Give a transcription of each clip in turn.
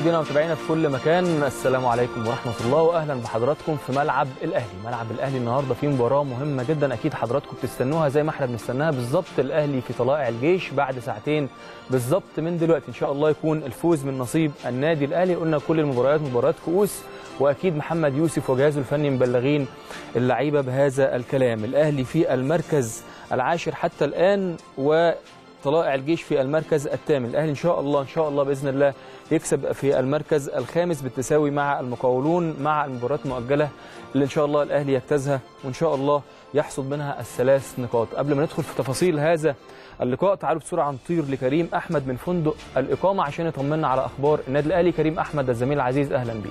مشاهدينا ومتابعينا في كل مكان السلام عليكم ورحمه الله واهلا بحضراتكم في ملعب الاهلي ملعب الاهلي النهارده فيه مباراه مهمه جدا اكيد حضراتكم بتستنوها زي ما احنا بنستناها بالظبط الاهلي في طلائع الجيش بعد ساعتين بالظبط من دلوقتي ان شاء الله يكون الفوز من نصيب النادي الاهلي قلنا كل المباريات مباريات كؤوس واكيد محمد يوسف وجهازه الفني مبلغين اللعيبه بهذا الكلام الاهلي في المركز العاشر حتى الان و طلائع الجيش في المركز الثامن الاهلي ان شاء الله ان شاء الله باذن الله يكسب في المركز الخامس بالتساوي مع المقاولون مع المباريات المؤجله اللي ان شاء الله الاهلي يجتازها وان شاء الله يحصد منها الثلاث نقاط قبل ما ندخل في تفاصيل هذا اللقاء تعالوا بسرعه نطير لكريم احمد من فندق الاقامه عشان يطمنا على اخبار النادي الاهلي كريم احمد الزميل العزيز اهلا بيك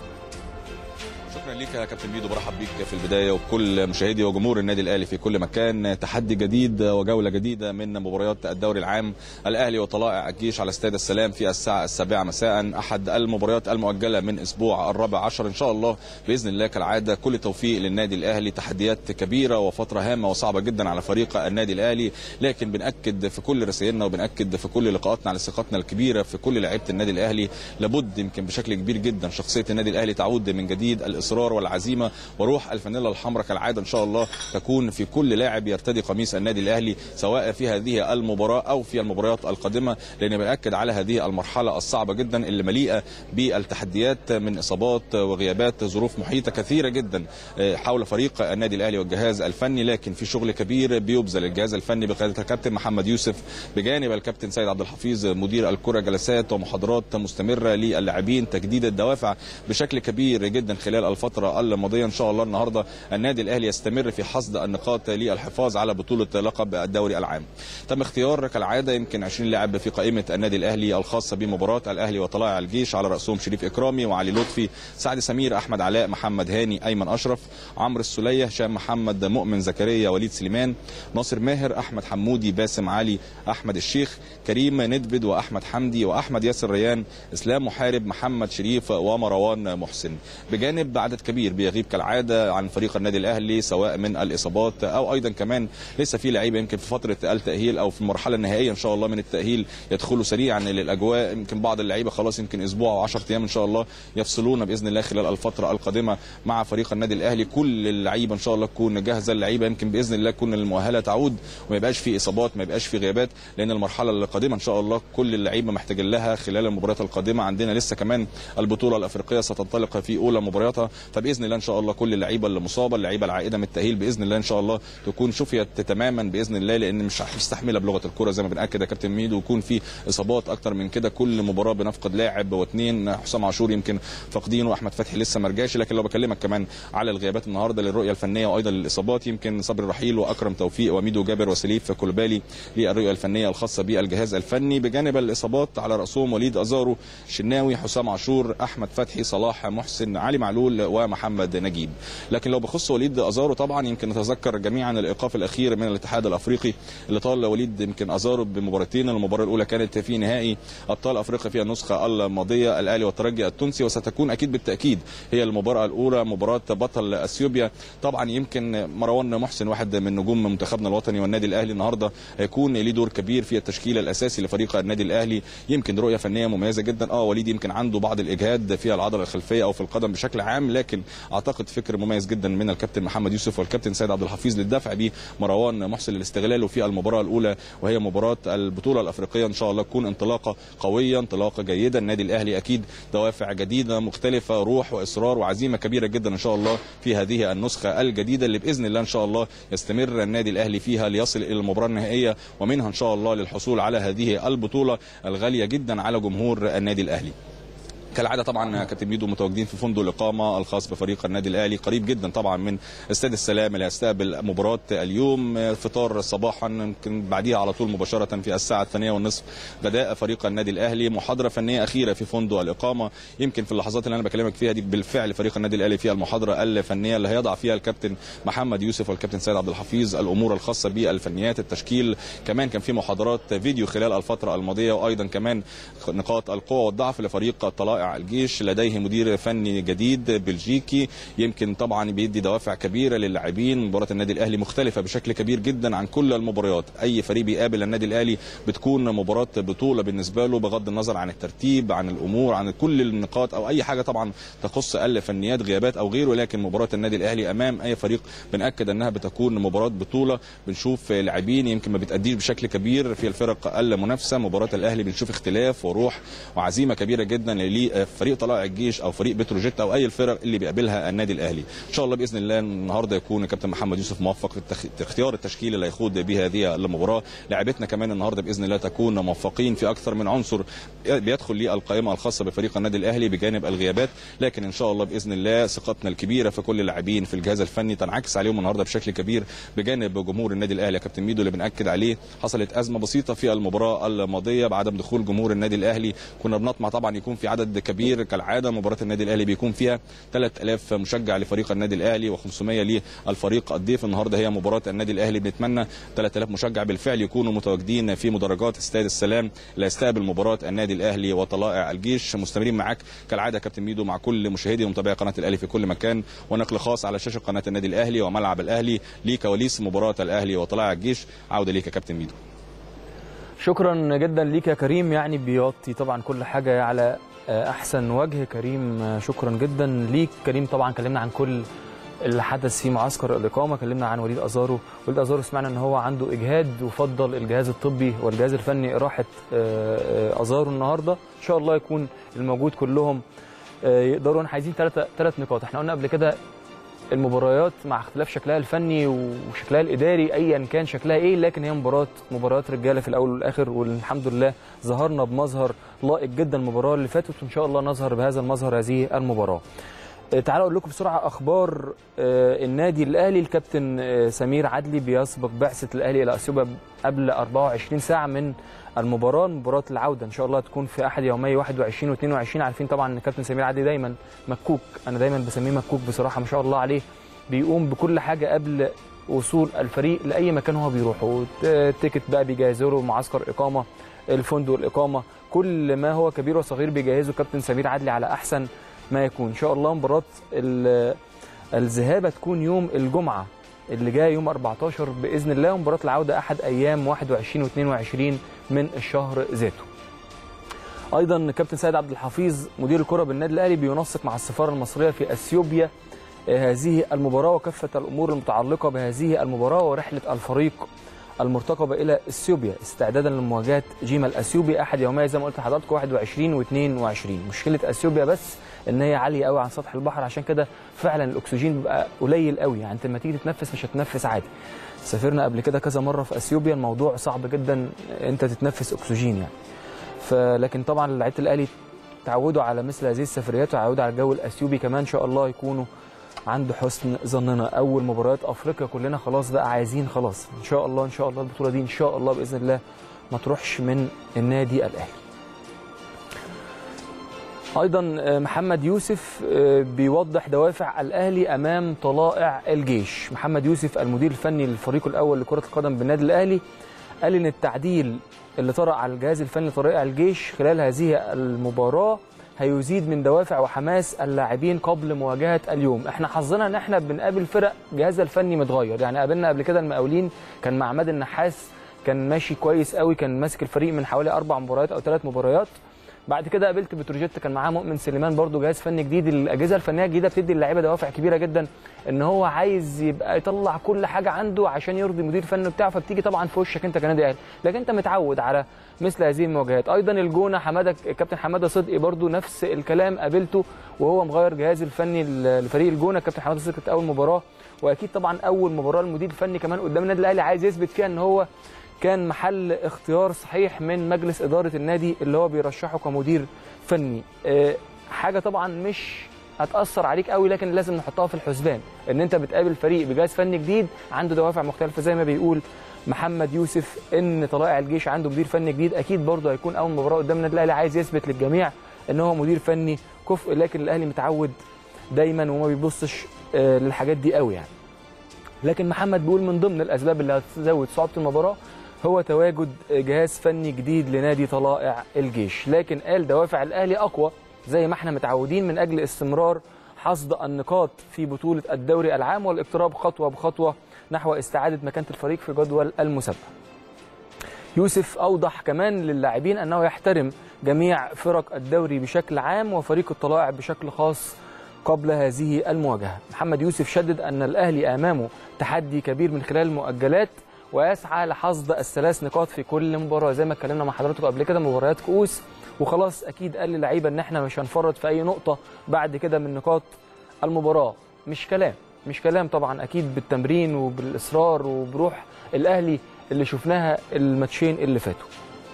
شكرا ليك يا كابتن ميدو برحب بيك في البدايه وبكل مشاهدي وجمهور النادي الاهلي في كل مكان تحدي جديد وجوله جديده من مباريات الدوري العام الاهلي وطلائع الجيش على استاد السلام في الساعه السابعه مساء احد المباريات المؤجله من اسبوع الرابع عشر ان شاء الله باذن الله كالعاده كل توفيق للنادي الاهلي تحديات كبيره وفتره هامه وصعبه جدا على فريق النادي الاهلي لكن بناكد في كل رسائلنا وبناكد في كل لقاءاتنا على ثقتنا الكبيره في كل لعيبه النادي الاهلي لابد يمكن بشكل كبير جدا شخصيه النادي الاهلي تعود من جديد الاصرار والعزيمه وروح الفانيلا الحمراء كالعاده ان شاء الله تكون في كل لاعب يرتدي قميص النادي الاهلي سواء في هذه المباراه او في المباريات القادمه لان بناكد على هذه المرحله الصعبه جدا اللي مليئه بالتحديات من اصابات وغيابات ظروف محيطه كثيره جدا حول فريق النادي الاهلي والجهاز الفني لكن في شغل كبير بيبذل الجهاز الفني بقياده الكابتن محمد يوسف بجانب الكابتن سيد عبد الحفيظ مدير الكره جلسات ومحاضرات مستمره للاعبين تجديد الدوافع بشكل كبير جدا خلال الفتره الماضيه ان شاء الله النهارده النادي الاهلي يستمر في حصد النقاط للحفاظ على بطوله لقب الدوري العام. تم اختيار كالعاده يمكن 20 لاعب في قائمه النادي الاهلي الخاصه بمباراه الاهلي وطلائع الجيش على راسهم شريف اكرامي وعلي لطفي، سعد سمير، احمد علاء، محمد هاني، ايمن اشرف، عمرو السليه، هشام محمد، مؤمن زكريا، وليد سليمان، ناصر ماهر، احمد حمودي، باسم علي، احمد الشيخ، كريم ندبد واحمد حمدي واحمد ياسر ريان، اسلام محارب، محمد شريف ومروان محسن. بجانب عدد كبير بيغيب كالعاده عن فريق النادي الاهلي سواء من الاصابات او ايضا كمان لسه في لعيبه يمكن في فتره التاهيل او في المرحله النهائيه ان شاء الله من التاهيل يدخلوا سريعا للاجواء يمكن بعض اللعيبه خلاص يمكن اسبوع و10 ايام ان شاء الله يفصلون باذن الله خلال الفتره القادمه مع فريق النادي الاهلي كل اللعيبه ان شاء الله تكون جاهزه اللعيبه يمكن باذن الله تكون المؤهله تعود وما يبقاش في اصابات ما يبقاش في غيابات لان المرحله القادمه ان شاء الله كل اللعيبه محتاجين لها خلال المباريات القادمه عندنا لسه كمان البطوله الافريقيه ستنطلق في اولى مبارياتها فباذن الله ان شاء الله كل اللعيبه اللي مصابه اللعيبه العائده من التاهيل باذن الله ان شاء الله تكون شفيت تماما باذن الله لان مش مستحمله بلغه الكره زي ما بناكد يا كابتن ميدو ويكون في اصابات اكتر من كده كل مباراه بنفقد لاعب واثنين حسام عاشور يمكن فاقدينه واحمد فتحي لسه ما رجعش لكن لو بكلمك كمان على الغيابات النهارده للرؤيه الفنيه وايضا للاصابات يمكن صبري رحيل واكرم توفيق وميدو جابر وسليف كولبالي للرؤيه الفنيه الخاصه بالجهاز الفني بجانب الاصابات على راسهم وليد ازارو شناوي حسام عاشور احمد فتحي صلاح محسن علي معلول ومحمد نجيب لكن لو بخص وليد ازارو طبعا يمكن نتذكر جميعا الايقاف الاخير من الاتحاد الافريقي اللي طال وليد يمكن ازارو بمباراتين المباراه الاولى كانت في نهائي ابطال افريقيا في النسخه الماضيه الاهلي والترجي التونسي وستكون اكيد بالتاكيد هي المباراه الاولى مباراه بطل اثيوبيا طبعا يمكن مروان محسن واحد من نجوم منتخبنا الوطني والنادي الاهلي النهارده هيكون ليه دور كبير في التشكيل الاساسي لفريق النادي الاهلي يمكن رؤيه فنيه مميزه جدا اه وليد يمكن عنده بعض الاجهاد في العضله الخلفيه او في القدم بشكل عام لكن اعتقد فكر مميز جدا من الكابتن محمد يوسف والكابتن سيد عبد الحفيظ للدفع بمروان محسن لاستغلاله في المباراه الاولى وهي مباراه البطوله الافريقيه ان شاء الله تكون انطلاقه قويه انطلاقه جيده النادي الاهلي اكيد دوافع جديده مختلفه روح واصرار وعزيمه كبيره جدا ان شاء الله في هذه النسخه الجديده اللي باذن الله ان شاء الله يستمر النادي الاهلي فيها ليصل الى المباراه النهائيه ومنها ان شاء الله للحصول على هذه البطوله الغاليه جدا على جمهور النادي الاهلي كالعاده طبعا كابتن ميدو متواجدين في فندق الاقامه الخاص بفريق النادي الاهلي قريب جدا طبعا من استاد السلام اللي هيستقبل مباراه اليوم فطار صباحا يمكن بعديها على طول مباشره في الساعه الثانيه والنصف بداء فريق النادي الاهلي محاضره فنيه اخيره في فندق الاقامه يمكن في اللحظات اللي انا بكلمك فيها دي بالفعل فريق النادي الاهلي فيها المحاضره الفنيه اللي هيضع فيها الكابتن محمد يوسف والكابتن سيد عبد الحفيظ الامور الخاصه بالفنيات التشكيل كمان كان في محاضرات فيديو خلال الفتره الماضيه وايضا كمان نقاط القوه والضعف لفريق طلائع طلائع الجيش لديه مدير فني جديد بلجيكي يمكن طبعا بيدي دوافع كبيره للاعبين مباراه النادي الاهلي مختلفه بشكل كبير جدا عن كل المباريات اي فريق بيقابل النادي الاهلي بتكون مباراه بطوله بالنسبه له بغض النظر عن الترتيب عن الامور عن كل النقاط او اي حاجه طبعا تخص الفنيات غيابات او غيره لكن مباراه النادي الاهلي امام اي فريق بناكد انها بتكون مباراه بطوله بنشوف لاعبين يمكن ما بتاديش بشكل كبير في الفرق المنافسه مباراه الاهلي بنشوف اختلاف وروح وعزيمه كبيره جدا لفريق طلائع الجيش او فريق بتروجيت او اي الفرق اللي بيقابلها النادي الاهلي ان شاء الله باذن الله النهارده يكون الكابتن محمد يوسف موفق في اختيار التشكيل اللي هيخوض به هذه المباراه لاعبتنا كمان النهارده باذن الله تكون موفقين في اكثر من عنصر بيدخل للقائمه الخاصه بفريق النادي الاهلي بجانب الغيابات لكن ان شاء الله باذن الله ثقتنا الكبيره في كل اللاعبين في الجهاز الفني تنعكس عليهم النهارده بشكل كبير بجانب جمهور النادي الاهلي يا كابتن ميدو اللي بناكد عليه حصلت ازمه بسيطه في المباراه الماضيه بعدم دخول جمهور النادي الاهلي كنا بنطمع طبعا يكون في عدد كبير كالعاده مباراه النادي الاهلي بيكون فيها 3000 مشجع لفريق النادي الاهلي و500 للفريق الضيف النهارده هي مباراه النادي الاهلي بنتمنى 3000 مشجع بالفعل يكونوا متواجدين في مدرجات استاد السلام اللي هيستقبل مباراه النادي الاهلي وطلائع الجيش مستمرين معاك كالعاده يا كابتن ميدو مع كل مشاهدي ومتابعي قناه الاهلي في كل مكان ونقل خاص على شاشه قناه النادي الاهلي وملعب الاهلي لكواليس مباراه الاهلي وطلائع الجيش عوده ليك يا كابتن ميدو شكرا جدا ليك يا كريم يعني بيغطي طبعا كل حاجه على احسن وجه كريم شكرا جدا ليك كريم طبعا كلمنا عن كل اللي حدث في معسكر الاقامه كلمنا عن وليد ازارو وليد ازارو سمعنا ان هو عنده اجهاد وفضل الجهاز الطبي والجهاز الفني راحه ازارو النهارده ان شاء الله يكون الموجود كلهم يقدروا احنا عايزين ثلاث ثلاث نقاط احنا قلنا قبل كده المباريات مع اختلاف شكلها الفني وشكلها الاداري ايا كان شكلها ايه لكن هي مباراه مباريات رجاله في الاول والاخر والحمد لله ظهرنا بمظهر لائق جدا المباراه اللي فاتت وان شاء الله نظهر بهذا المظهر هذه المباراه تعالوا اقول لكم بسرعه اخبار النادي الاهلي الكابتن سمير عدلي بيسبق بعثه الاهلي الى اثيوبيا قبل 24 ساعه من المباراه مباراه العوده ان شاء الله تكون في احد يومي 21 و22 عارفين طبعا ان الكابتن سمير عدلي دايما مكوك انا دايما بسميه مكوك بصراحه ما شاء الله عليه بيقوم بكل حاجه قبل وصول الفريق لاي مكان هو بيروحه التيكت بقى بيجهزوا له معسكر اقامه الفندق الاقامه كل ما هو كبير وصغير بيجهزه كابتن سمير عدلي على احسن ما يكون ان شاء الله مباراه الذهاب هتكون يوم الجمعه اللي جاي يوم 14 باذن الله ومباراه العوده احد ايام 21 و22 من الشهر ذاته. ايضا كابتن سيد عبد الحفيظ مدير الكره بالنادي الاهلي بينسق مع السفاره المصريه في اثيوبيا هذه المباراه وكافه الامور المتعلقه بهذه المباراه ورحله الفريق المرتقبه الى اثيوبيا استعدادا لمواجهه جيما الاثيوبي احد يومي زي ما قلت لحضراتكم 21 و22 مشكله اثيوبيا بس ان هي عاليه قوي عن سطح البحر عشان كده فعلا الاكسجين بيبقى قليل قوي يعني انت لما تيجي تتنفس مش هتنفس عادي سافرنا قبل كده كذا مره في اثيوبيا الموضوع صعب جدا انت تتنفس اكسجين يعني فلكن طبعا لعيبه الاهلي تعودوا على مثل هذه السفريات وتعودوا على الجو الاثيوبي كمان ان شاء الله يكونوا عند حسن ظننا اول مباريات افريقيا كلنا خلاص بقى عايزين خلاص ان شاء الله ان شاء الله البطوله دي ان شاء الله باذن الله ما تروحش من النادي الاهلي ايضا محمد يوسف بيوضح دوافع الاهلي امام طلائع الجيش محمد يوسف المدير الفني للفريق الاول لكره القدم بالنادي الاهلي قال ان التعديل اللي طرأ على الجهاز الفني لطلائع الجيش خلال هذه المباراه هيزيد من دوافع وحماس اللاعبين قبل مواجهه اليوم احنا حظنا ان احنا بنقابل فرق جهازها الفني متغير يعني قابلنا قبل كده المقاولين كان مع عماد النحاس كان ماشي كويس قوي كان ماسك الفريق من حوالي اربع مباريات او ثلاث مباريات بعد كده قابلت بتروجيت كان معاه مؤمن سليمان برده جهاز فني جديد الاجهزه الفنيه الجديده بتدي اللعيبه دوافع كبيره جدا ان هو عايز يبقى يطلع كل حاجه عنده عشان يرضي المدير الفني بتاعه فبتيجي طبعا في وشك انت كنادي اهلي لكن انت متعود على مثل هذه المواجهات ايضا الجونه حماده الكابتن حماده صدقي برده نفس الكلام قابلته وهو مغير جهاز الفني لفريق الجونه الكابتن حماده صدقي كانت اول مباراه واكيد طبعا اول مباراه المدير الفني كمان قدام النادي الاهلي عايز يثبت فيها ان هو كان محل اختيار صحيح من مجلس اداره النادي اللي هو بيرشحه كمدير فني أه حاجه طبعا مش هتاثر عليك قوي لكن لازم نحطها في الحسبان ان انت بتقابل فريق بجهاز فني جديد عنده دوافع مختلفه زي ما بيقول محمد يوسف ان طلائع الجيش عنده مدير فني جديد اكيد برضه هيكون اول مباراه قدام النادي الاهلي عايز يثبت للجميع ان هو مدير فني كفء لكن الاهلي متعود دايما وما بيبصش أه للحاجات دي قوي يعني لكن محمد بيقول من ضمن الاسباب اللي هتزود صعوبه المباراه هو تواجد جهاز فني جديد لنادي طلائع الجيش لكن قال دوافع الاهلي اقوى زي ما احنا متعودين من اجل استمرار حصد النقاط في بطوله الدوري العام والاقتراب خطوه بخطوه نحو استعاده مكانه الفريق في جدول المسابقه. يوسف اوضح كمان للاعبين انه يحترم جميع فرق الدوري بشكل عام وفريق الطلائع بشكل خاص قبل هذه المواجهه. محمد يوسف شدد ان الاهلي امامه تحدي كبير من خلال المؤجلات ويسعى لحصد الثلاث نقاط في كل مباراه زي ما اتكلمنا مع حضراتكم قبل كده مباريات كؤوس وخلاص اكيد قال للعيبه ان احنا مش هنفرط في اي نقطه بعد كده من نقاط المباراه مش كلام مش كلام طبعا اكيد بالتمرين وبالاصرار وبروح الاهلي اللي شفناها الماتشين اللي فاتوا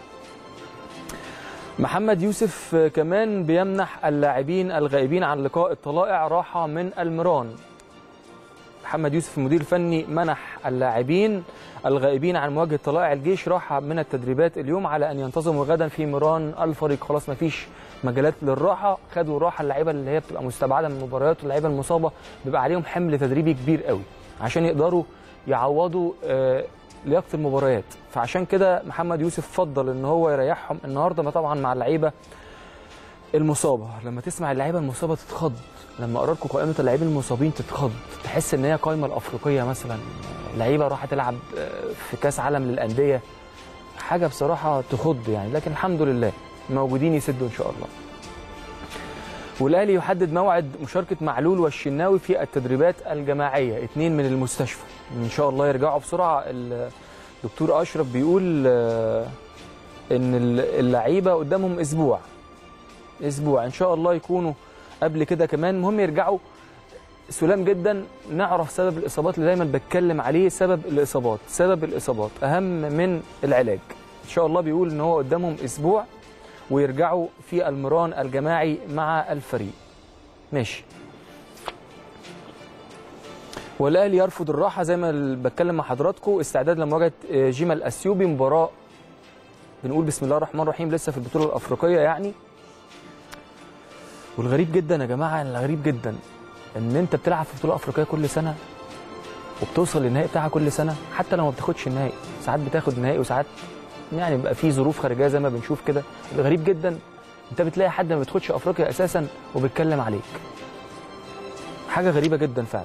محمد يوسف كمان بيمنح اللاعبين الغائبين عن لقاء الطلائع راحه من المران محمد يوسف المدير الفني منح اللاعبين الغائبين عن مواجهه طلائع الجيش راحه من التدريبات اليوم على ان ينتظموا غدا في مران الفريق خلاص ما فيش مجالات للراحه خدوا راحه اللعيبه اللي هي بتبقى مستبعده من المباريات واللعيبه المصابه بيبقى عليهم حمل تدريبي كبير قوي عشان يقدروا يعوضوا آه لياقه المباريات فعشان كده محمد يوسف فضل ان هو يريحهم النهارده ما طبعا مع اللعيبه المصابه لما تسمع اللعيبه المصابه تتخض لما اقرا لكم قائمه اللاعبين المصابين تتخض تحس ان هي قائمه الافريقيه مثلا لعيبه راح تلعب في كاس عالم للانديه حاجه بصراحه تخض يعني لكن الحمد لله موجودين يسدوا ان شاء الله والاهلي يحدد موعد مشاركه معلول والشناوي في التدريبات الجماعيه اثنين من المستشفى ان شاء الله يرجعوا بسرعه الدكتور اشرف بيقول ان اللعيبه قدامهم اسبوع اسبوع ان شاء الله يكونوا قبل كده كمان المهم يرجعوا سلام جدا نعرف سبب الاصابات اللي دايما بتكلم عليه سبب الاصابات سبب الاصابات اهم من العلاج ان شاء الله بيقول ان هو قدامهم اسبوع ويرجعوا في المران الجماعي مع الفريق ماشي والاهلي يرفض الراحه زي ما بتكلم مع حضراتكم استعداد لمواجهه جيما الاثيوبي مباراه بنقول بسم الله الرحمن الرحيم لسه في البطوله الافريقيه يعني والغريب جدا يا جماعه الغريب جدا ان انت بتلعب في بطوله افريقيه كل سنه وبتوصل للنهائي بتاعها كل سنه حتى لو ما بتاخدش النهائي ساعات بتاخد نهائي وساعات يعني بيبقى في ظروف خارجيه زي ما بنشوف كده الغريب جدا انت بتلاقي حد ما بيدخلش افريقيا اساسا وبيتكلم عليك حاجه غريبه جدا فعلا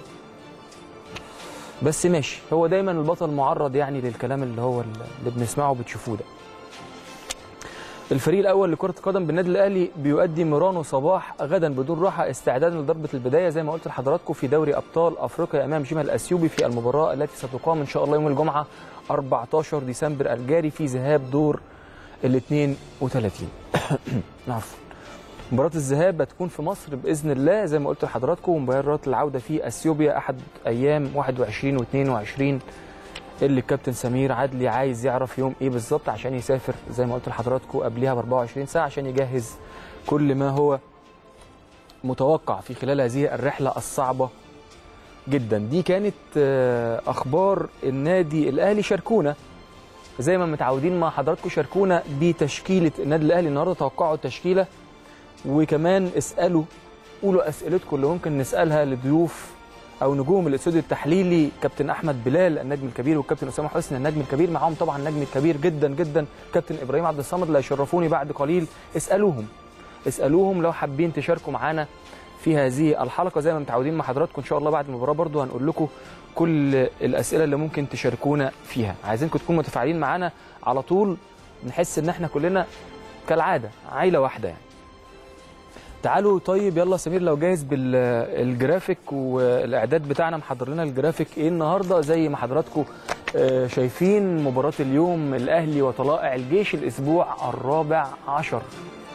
بس ماشي هو دايما البطل معرض يعني للكلام اللي هو اللي بنسمعه وبتشوفوه ده الفريق الاول لكره القدم بالنادي الاهلي بيؤدي ميرانو صباح غدا بدون راحه استعدادا لضربه البدايه زي ما قلت لحضراتكم في دوري ابطال افريقيا امام جيما الاثيوبي في المباراه التي ستقام ان شاء الله يوم الجمعه 14 ديسمبر الجاري في ذهاب دور ال 32 عفوا مباراة الذهاب هتكون في مصر بإذن الله زي ما قلت لحضراتكم ومباراة العودة في أثيوبيا أحد أيام 21 و 22 اللي الكابتن سمير عدلي عايز يعرف يوم ايه بالظبط عشان يسافر زي ما قلت لحضراتكم قبلها ب 24 ساعه عشان يجهز كل ما هو متوقع في خلال هذه الرحله الصعبه جدا دي كانت اخبار النادي الاهلي شاركونا زي ما متعودين مع حضراتكم شاركونا بتشكيله النادي الاهلي النهارده توقعوا التشكيله وكمان اسالوا قولوا اسئلتكم اللي ممكن نسالها لضيوف او نجوم الاستوديو التحليلي كابتن احمد بلال النجم الكبير والكابتن اسامه حسني النجم الكبير معاهم طبعا النجم الكبير جدا جدا كابتن ابراهيم عبد الصمد اللي هيشرفوني بعد قليل اسالوهم اسالوهم لو حابين تشاركوا معانا في هذه الحلقه زي ما متعودين مع حضراتكم ان شاء الله بعد المباراه برضو هنقول لكم كل الاسئله اللي ممكن تشاركونا فيها عايزينكم تكونوا متفاعلين معانا على طول نحس ان احنا كلنا كالعاده عيله واحده يعني تعالوا طيب يلا سمير لو جاهز بالجرافيك والاعداد بتاعنا محضر لنا الجرافيك ايه النهارده زي ما حضراتكم شايفين مباراه اليوم الاهلي وطلائع الجيش الاسبوع الرابع عشر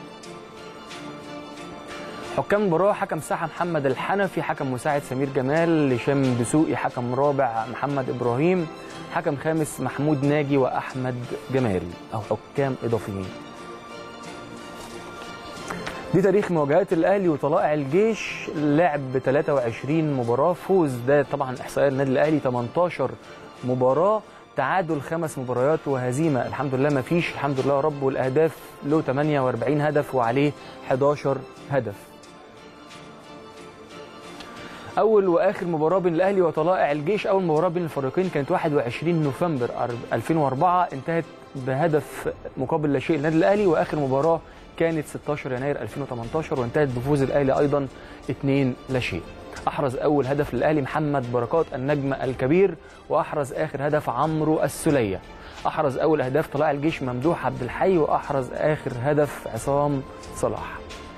حكام المباراه حكم ساحه محمد الحنفي حكم مساعد سمير جمال هشام دسوقي حكم رابع محمد ابراهيم حكم خامس محمود ناجي واحمد جماري او حكام اضافيين دي تاريخ مواجهات الاهلي وطلائع الجيش لعب 23 مباراه فوز ده طبعا احصائيات النادي الاهلي 18 مباراه تعادل خمس مباريات وهزيمه الحمد لله ما فيش الحمد لله يا رب والاهداف له 48 هدف وعليه 11 هدف اول واخر مباراه بين الاهلي وطلائع الجيش اول مباراه بين الفريقين كانت 21 نوفمبر 2004 انتهت بهدف مقابل لا شيء للنادي الاهلي واخر مباراه كانت 16 يناير 2018 وانتهت بفوز الاهلي ايضا 2 لا شيء احرز اول هدف للاهلي محمد بركات النجم الكبير واحرز اخر هدف عمرو السليه احرز اول اهداف طلائع الجيش ممدوح عبد الحي واحرز اخر هدف عصام صلاح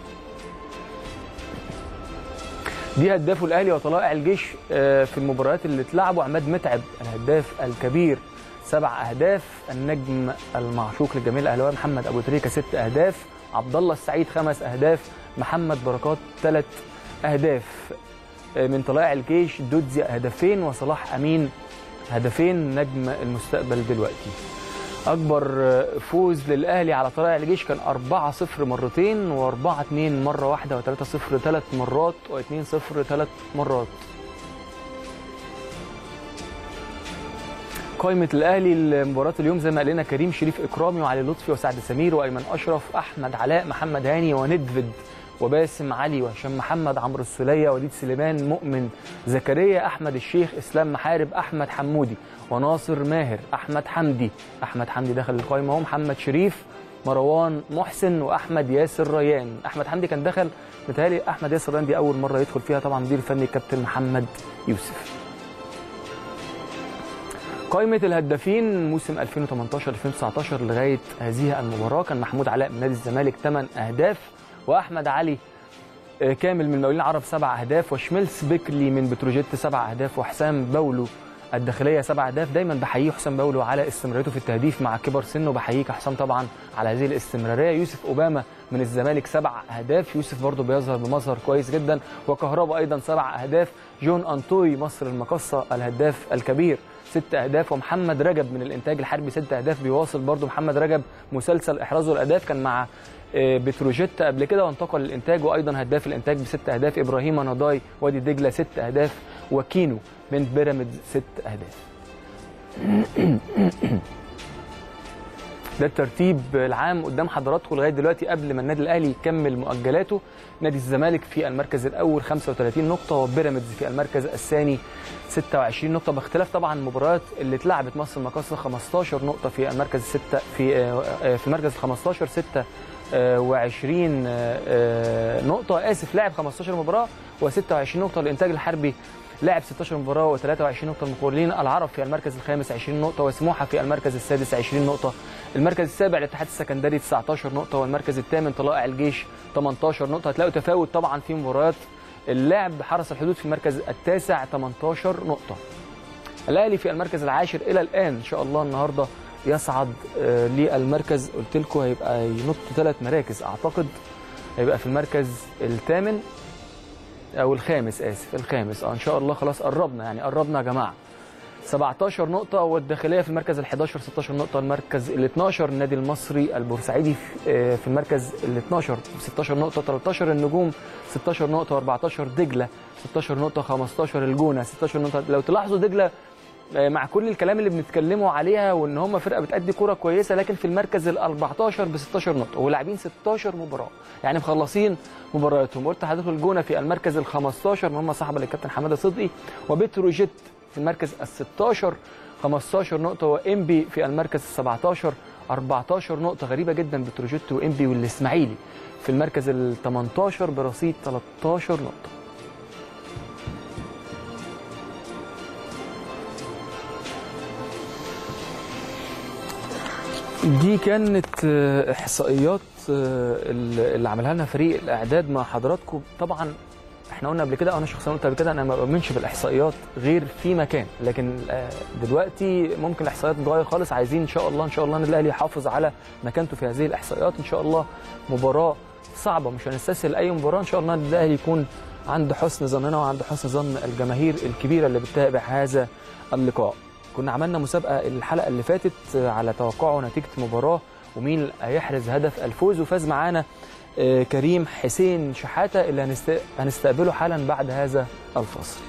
دي هدافه الاهلي وطلائع الجيش آه، في المباريات اللي اتلعبوا عماد متعب الهداف الكبير سبع اهداف النجم المعشوق للجميع الاهلاويه محمد ابو تريكه ست اهداف عبد الله السعيد خمس اهداف محمد بركات ثلاث اهداف آه، من طلائع الجيش دودزي هدفين وصلاح امين هدفين نجم المستقبل دلوقتي اكبر فوز للاهلي على طلائع الجيش كان 4-0 مرتين و4-2 مره واحده و3-0 ثلاث مرات و2-0 ثلاث مرات قائمة الأهلي لمباراة اليوم زي ما قال لنا كريم شريف إكرامي وعلي لطفي وسعد سمير وأيمن أشرف أحمد علاء محمد هاني وندفد وباسم علي وهشام محمد عمرو السولية وليد سليمان مؤمن زكريا أحمد الشيخ إسلام محارب أحمد حمودي وناصر ماهر أحمد حمدي أحمد حمدي دخل القائمة اهو محمد شريف مروان محسن واحمد ياسر ريان احمد حمدي كان دخل متهيألي احمد ياسر ريان دي اول مره يدخل فيها طبعا مدير الفني الكابتن محمد يوسف قائمة الهدافين موسم 2018 2019 لغاية هذه المباراة كان محمود علاء من نادي الزمالك 8 أهداف وأحمد علي آه، كامل من المقاولين العرب سبع أهداف وشميلس بيكلي من بتروجيت سبع أهداف وحسام بولو الداخلية سبع أهداف دايما بحييه حسام بولو على استمراريته في التهديف مع كبر سنه بحييك يا حسام طبعا على هذه الاستمرارية يوسف أوباما من الزمالك سبع أهداف يوسف برضه بيظهر بمظهر كويس جدا وكهربا أيضا سبع أهداف جون أنطوي مصر المقصة الهداف الكبير ست اهداف ومحمد رجب من الانتاج الحربي ست اهداف بيواصل برضو محمد رجب مسلسل احرازه الاهداف كان مع آه، بتروجيت قبل كده وانتقل للانتاج وايضا هداف الانتاج بست اهداف ابراهيم نضاي وادي دجله ست اهداف وكينو من بيراميدز ست اهداف ده الترتيب العام قدام حضراتكم لغايه دلوقتي قبل ما النادي الاهلي يكمل مؤجلاته نادي الزمالك في المركز الاول 35 نقطه وبيراميدز في المركز الثاني 26 نقطه باختلاف طبعا المباريات اللي اتلعبت مصر المقاصه 15 نقطه في المركز الستة في آه، آه، في المركز ال 15 26 آه، نقطه اسف لعب 15 مباراه و26 نقطه الانتاج الحربي لعب 16 مباراه و23 نقطه المقاولين العرب في المركز الخامس 20 نقطه وسموحه في المركز السادس 20 نقطه المركز السابع الاتحاد السكندري 19 نقطه والمركز الثامن طلائع الجيش 18 نقطه هتلاقوا تفاوت طبعا في مباريات اللعب حرس الحدود في المركز التاسع 18 نقطه الاهلي في المركز العاشر الى الان ان شاء الله النهارده يصعد آه، للمركز قلت لكم هيبقى ينط ثلاث مراكز اعتقد هيبقى في المركز الثامن او الخامس اسف الخامس اه ان شاء الله خلاص قربنا يعني قربنا يا جماعه 17 نقطة والداخلية في المركز ال 11 16 نقطة المركز ال 12 النادي المصري البورسعيدي في- آه، في المركز ال 12 16 نقطة 13 النجوم 16 نقطة 14 دجلة 16 نقطة 15 الجونة 16 نقطة لو تلاحظوا دجلة آه، مع كل الكلام اللي بنتكلموا عليها وان هم فرقه بتأدي كوره كويسه لكن في المركز ال 14 ب 16 نقطه ولاعبين 16 مباراه يعني مخلصين مبارياتهم قلت لحضرتك الجونه في المركز ال 15 هم صاحبه للكابتن حماده صدقي وبتروجيت في المركز ال 16 15 نقطه وانبي في المركز ال 17 14 نقطه غريبه جدا بتروجيت وانبي والاسماعيلي في المركز ال 18 برصيد 13 نقطه دي كانت آه، احصائيات آه، اللي اللي عملها لنا فريق الاعداد مع حضراتكم طبعا احنا قلنا قبل كده انا شخصيا قلت قبل كده انا ما بؤمنش بالاحصائيات غير في مكان لكن آه، دلوقتي ممكن الاحصائيات تتغير خالص عايزين ان شاء الله ان شاء الله النادي الاهلي يحافظ على مكانته في هذه الاحصائيات ان شاء الله مباراه صعبه مش هنستسهل اي مباراه ان شاء الله النادي الاهلي يكون عند حسن ظننا وعند حسن ظن الجماهير الكبيره اللي بتتابع هذا اللقاء كنا عملنا مسابقه الحلقه اللي فاتت على توقعوا نتيجه مباراه ومين هيحرز هدف الفوز وفاز معانا آه، كريم حسين شحاته اللي هنست- هنستقبله حالا بعد هذا الفصل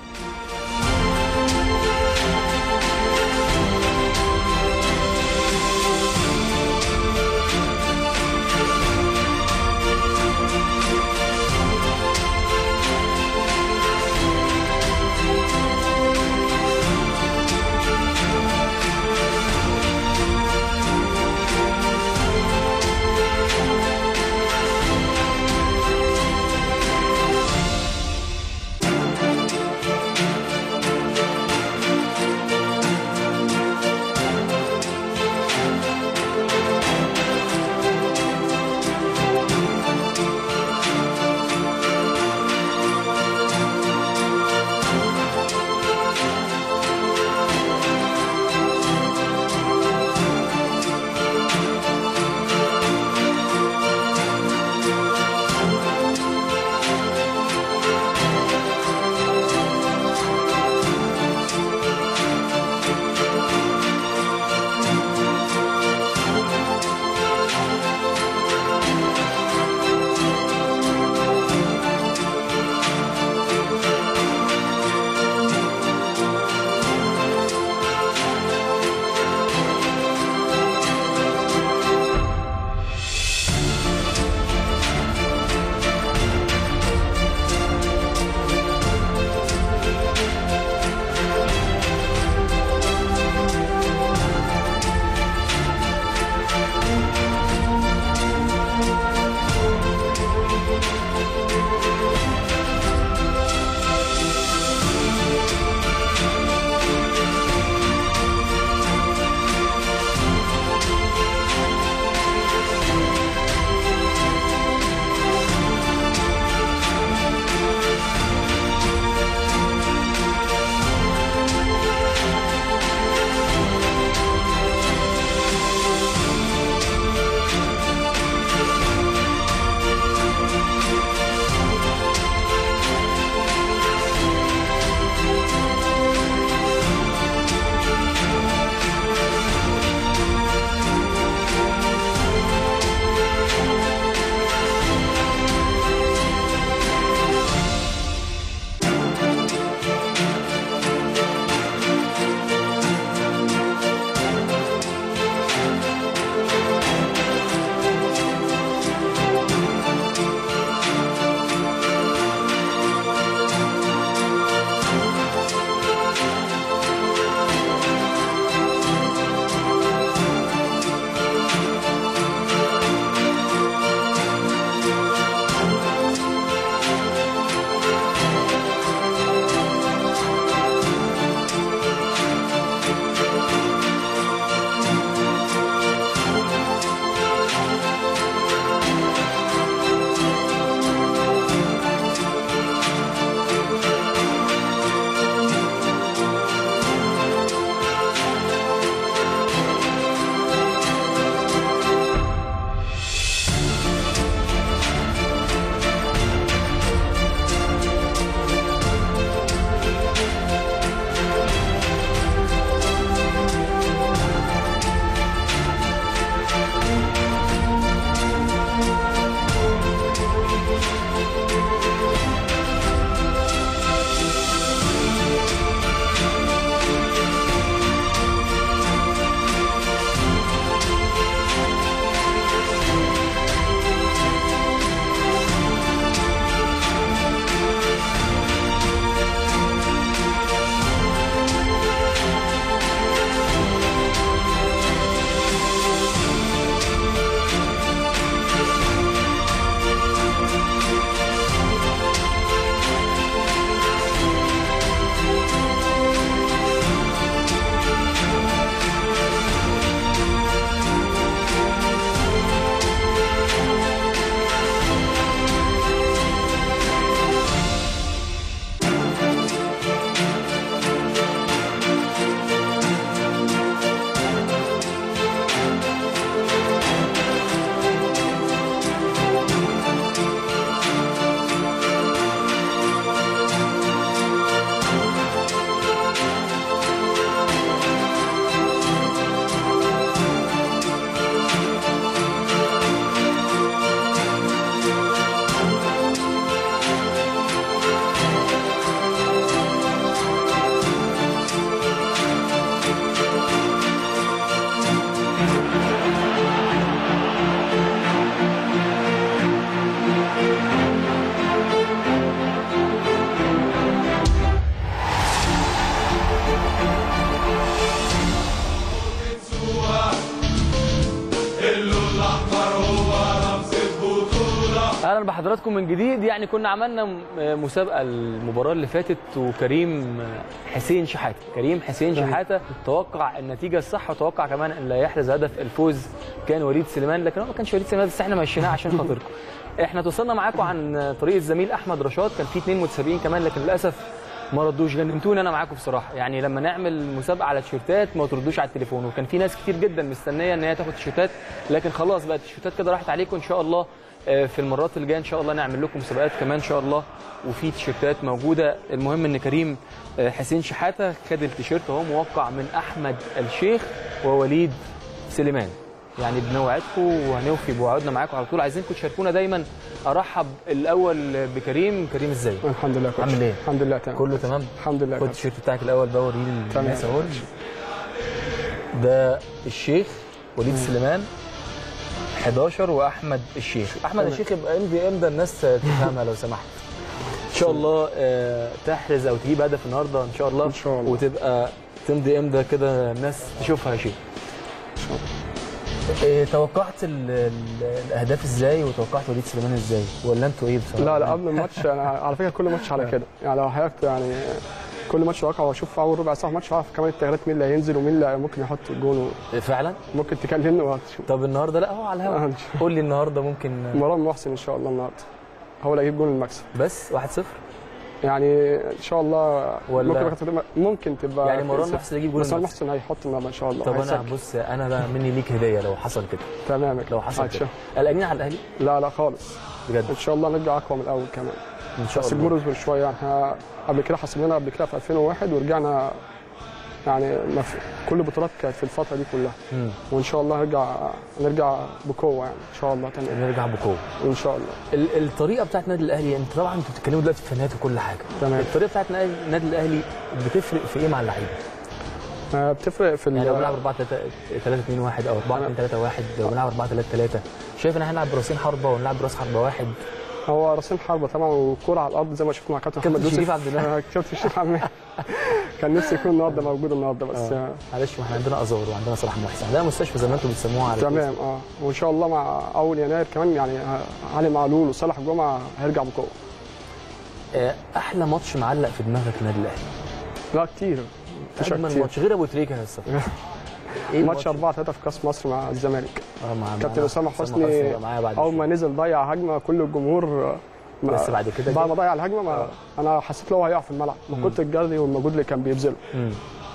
اهلا بحضراتكم من جديد يعني كنا عملنا م- مسابقه المباراه اللي فاتت وكريم حسين شحاته كريم حسين شحاته توقع النتيجه الصح وتوقع كمان ان لا يحرز هدف الفوز كان وليد سليمان لكن هو ما كانش وليد سليمان بس احنا مشيناه عشان خاطركم احنا توصلنا معاكم عن طريق الزميل احمد رشاد كان في اثنين متسابقين كمان لكن للاسف ما ردوش جننتوني انا معاكم بصراحه يعني لما نعمل مسابقه على تيشيرتات ما تردوش على التليفون وكان في ناس كتير جدا مستنيه ان هي تاخد تيشيرتات لكن خلاص بقى التيشيرتات كده راحت عليكم ان شاء الله آه، في المرات الجايه ان شاء الله نعمل لكم مسابقات كمان ان شاء الله وفي تيشيرتات موجوده المهم ان كريم آه، حسين شحاته خد التيشيرت اهو موقع من احمد الشيخ ووليد سليمان يعني بنوعدكم وهنوفي بوعودنا معاكم على طول عايزينكم تشاركونا دايما ارحب الاول بكريم كريم ازاي الحمد لله كويس عامل ايه؟ الحمد لله تمام كله تمام الحمد لله خد كويس. التيشيرت بتاعك الاول بقى وريه تمام. للناس اهو ده الشيخ وليد سليمان 11 واحمد الشيخ احمد تمام. الشيخ يبقى امضي امضى الناس تفهمها لو سمحت ان شاء الله آه، تحرز او تجيب هدف النهارده ان شاء الله إن شاء الله. وتبقى تمضي امضى كده الناس تشوفها يا شيخ إن شاء الله. إيه توقعت ال- ال- الاهداف ازاي وتوقعت وليد سليمان ازاي ولا انتوا ايه بصراحه لا لا قبل الماتش انا على فكره كل ماتش على كده يعني لو حضرتك يعني كل ماتش واقع واشوف في اول ربع ساعه ماتش اعرف كمان التغييرات مين اللي هينزل ومين اللي ممكن يحط الجون فعلا وممكن تكلمني وهتشوف طب النهارده لا هو على الهوا آه. قول لي النهارده ممكن مروان محسن ان شاء الله النهارده هو اللي هيجيب جون المكسب بس 1-0 يعني ان شاء الله ولا- ممكن تبقى ممكن تبقى يعني مروان كويسة. محسن يجيب جول بس مروان المكسب. محسن هيحط النهارده ان شاء الله طب انا هيسجل. بص انا بقى مني ليك هديه لو حصل كده تمام لو حصل كده هتشوف. قلقانين على الاهلي لا لا خالص بجد ان شاء الله نرجع اقوى من الاول كمان ان شاء بس الله الجمهور يصبر شويه يعني احنا قبل كده حسبنانا قبل كده في 2001 ورجعنا يعني ما في- كل البطولات كانت في الفتره دي كلها مم. وان شاء الله نرجع نرجع بقوه يعني ان شاء الله تمام نرجع بقوه ان شاء الله ال- الطريقه بتاعت النادي الاهلي انت طبعا انتوا بتتكلموا دلوقتي في فنيات وكل حاجه تمام. الطريقه بتاعت النادي النادي الاهلي بتفرق في ايه مع اللعيبه آه، بتفرق في ال- يعني لو بنلعب 4 3 3 2 1 او 4 2 3 1 لو بنلعب 4 3 3 شايف ان احنا هنلعب براسين حربه ونلعب براس حربه واحد هو راسين حربه طبعا والكوره على الارض زي ما شفنا مع كابتن كابتن محمد يوسف شريف عبد الله. آه، كابتن شريف عبد الله كان نفسي يكون النهارده موجود النهارده بس آه. آه. معلش ما احنا عندنا ازار وعندنا صلاح محسن عندنا مستشفى زي ما انتم بتسموها على تمام اه وان شاء الله مع اول يناير كمان يعني آه، علي معلول وصالح جمعه هيرجع بقوه آه، احلى ماتش معلق في دماغك النادي الاهلي لا كتير مفيش اجمل كتير ماتش غير ابو تريكه يا استاذ ايه ماتش 4 3 في كاس مصر مع الزمالك اه مع كابتن مع- اسامه حسني بقى معايا بعد اول ما شوية. نزل ضيع هجمه كل الجمهور آه، ما- بس بعد كده بعد جه. ما ضيع الهجمه ما انا حسيت لو هيقع في الملعب من كنت الجري والمجهود اللي كان بيبذله مم.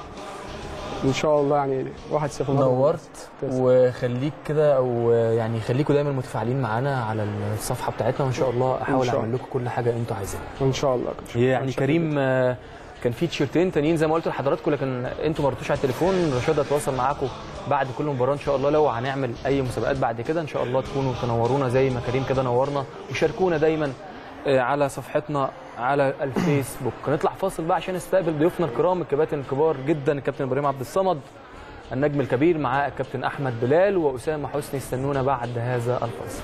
ان شاء الله يعني 1-0 نورت تسلم. وخليك كده او يعني خليكم دايما متفاعلين معانا على الصفحه بتاعتنا وان شاء الله احاول شاء اعمل لكم كل حاجه انتوا عايزينها ان شاء الله يعني كريم آه، كان في تيشيرتين تانيين زي ما قلت لحضراتكم لكن انتوا ما رضيتوش على التليفون رشاد هتواصل معاكم بعد كل مباراه ان شاء الله لو هنعمل اي مسابقات بعد كده ان شاء الله تكونوا تنورونا زي ما كريم كده نورنا وشاركونا دايما آه، على صفحتنا على الفيسبوك نطلع فاصل بقى عشان نستقبل ضيوفنا الكرام الكباتن الكبار جدا الكابتن ابراهيم عبد الصمد النجم الكبير معاه الكابتن احمد بلال واسامه حسني استنونا بعد هذا الفاصل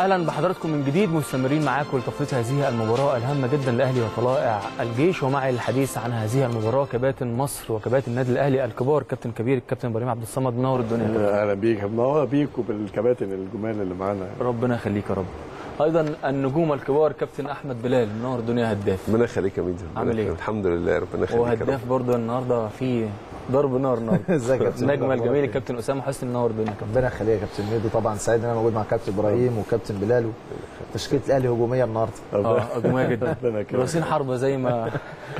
اهلا بحضراتكم من جديد مستمرين معاكم لتغطيه هذه المباراه الهامه جدا لاهلي وطلائع الجيش ومعي الحديث عن هذه المباراه كباتن مصر وكباتن النادي الاهلي الكبار كابتن كبير الكابتن ابراهيم عبد الصمد منور الدنيا اهلا بيك منور بيك وبالكباتن الجمال اللي معانا ربنا يخليك يا رب ايضا النجوم الكبار كابتن احمد بلال منور الدنيا هداف ربنا يخليك يا ميدو عامل ايه؟ الحمد لله ربنا يخليك يا رب. وهداف برضه النهارده في ضرب نار النهارده ازيك يا كابتن النجم أخبارك الجميل إيه؟ الكابتن اسامه حسني منور الدنيا كابتن ربنا يخليك يا كابتن ميدو طبعا سعيد ان انا موجود مع كابتن ابراهيم وكابتن بلال تشكيله الاهلي هجوميه النهارده اه هجوميه جدا ربنا يكرمك. راسين حربه زي ما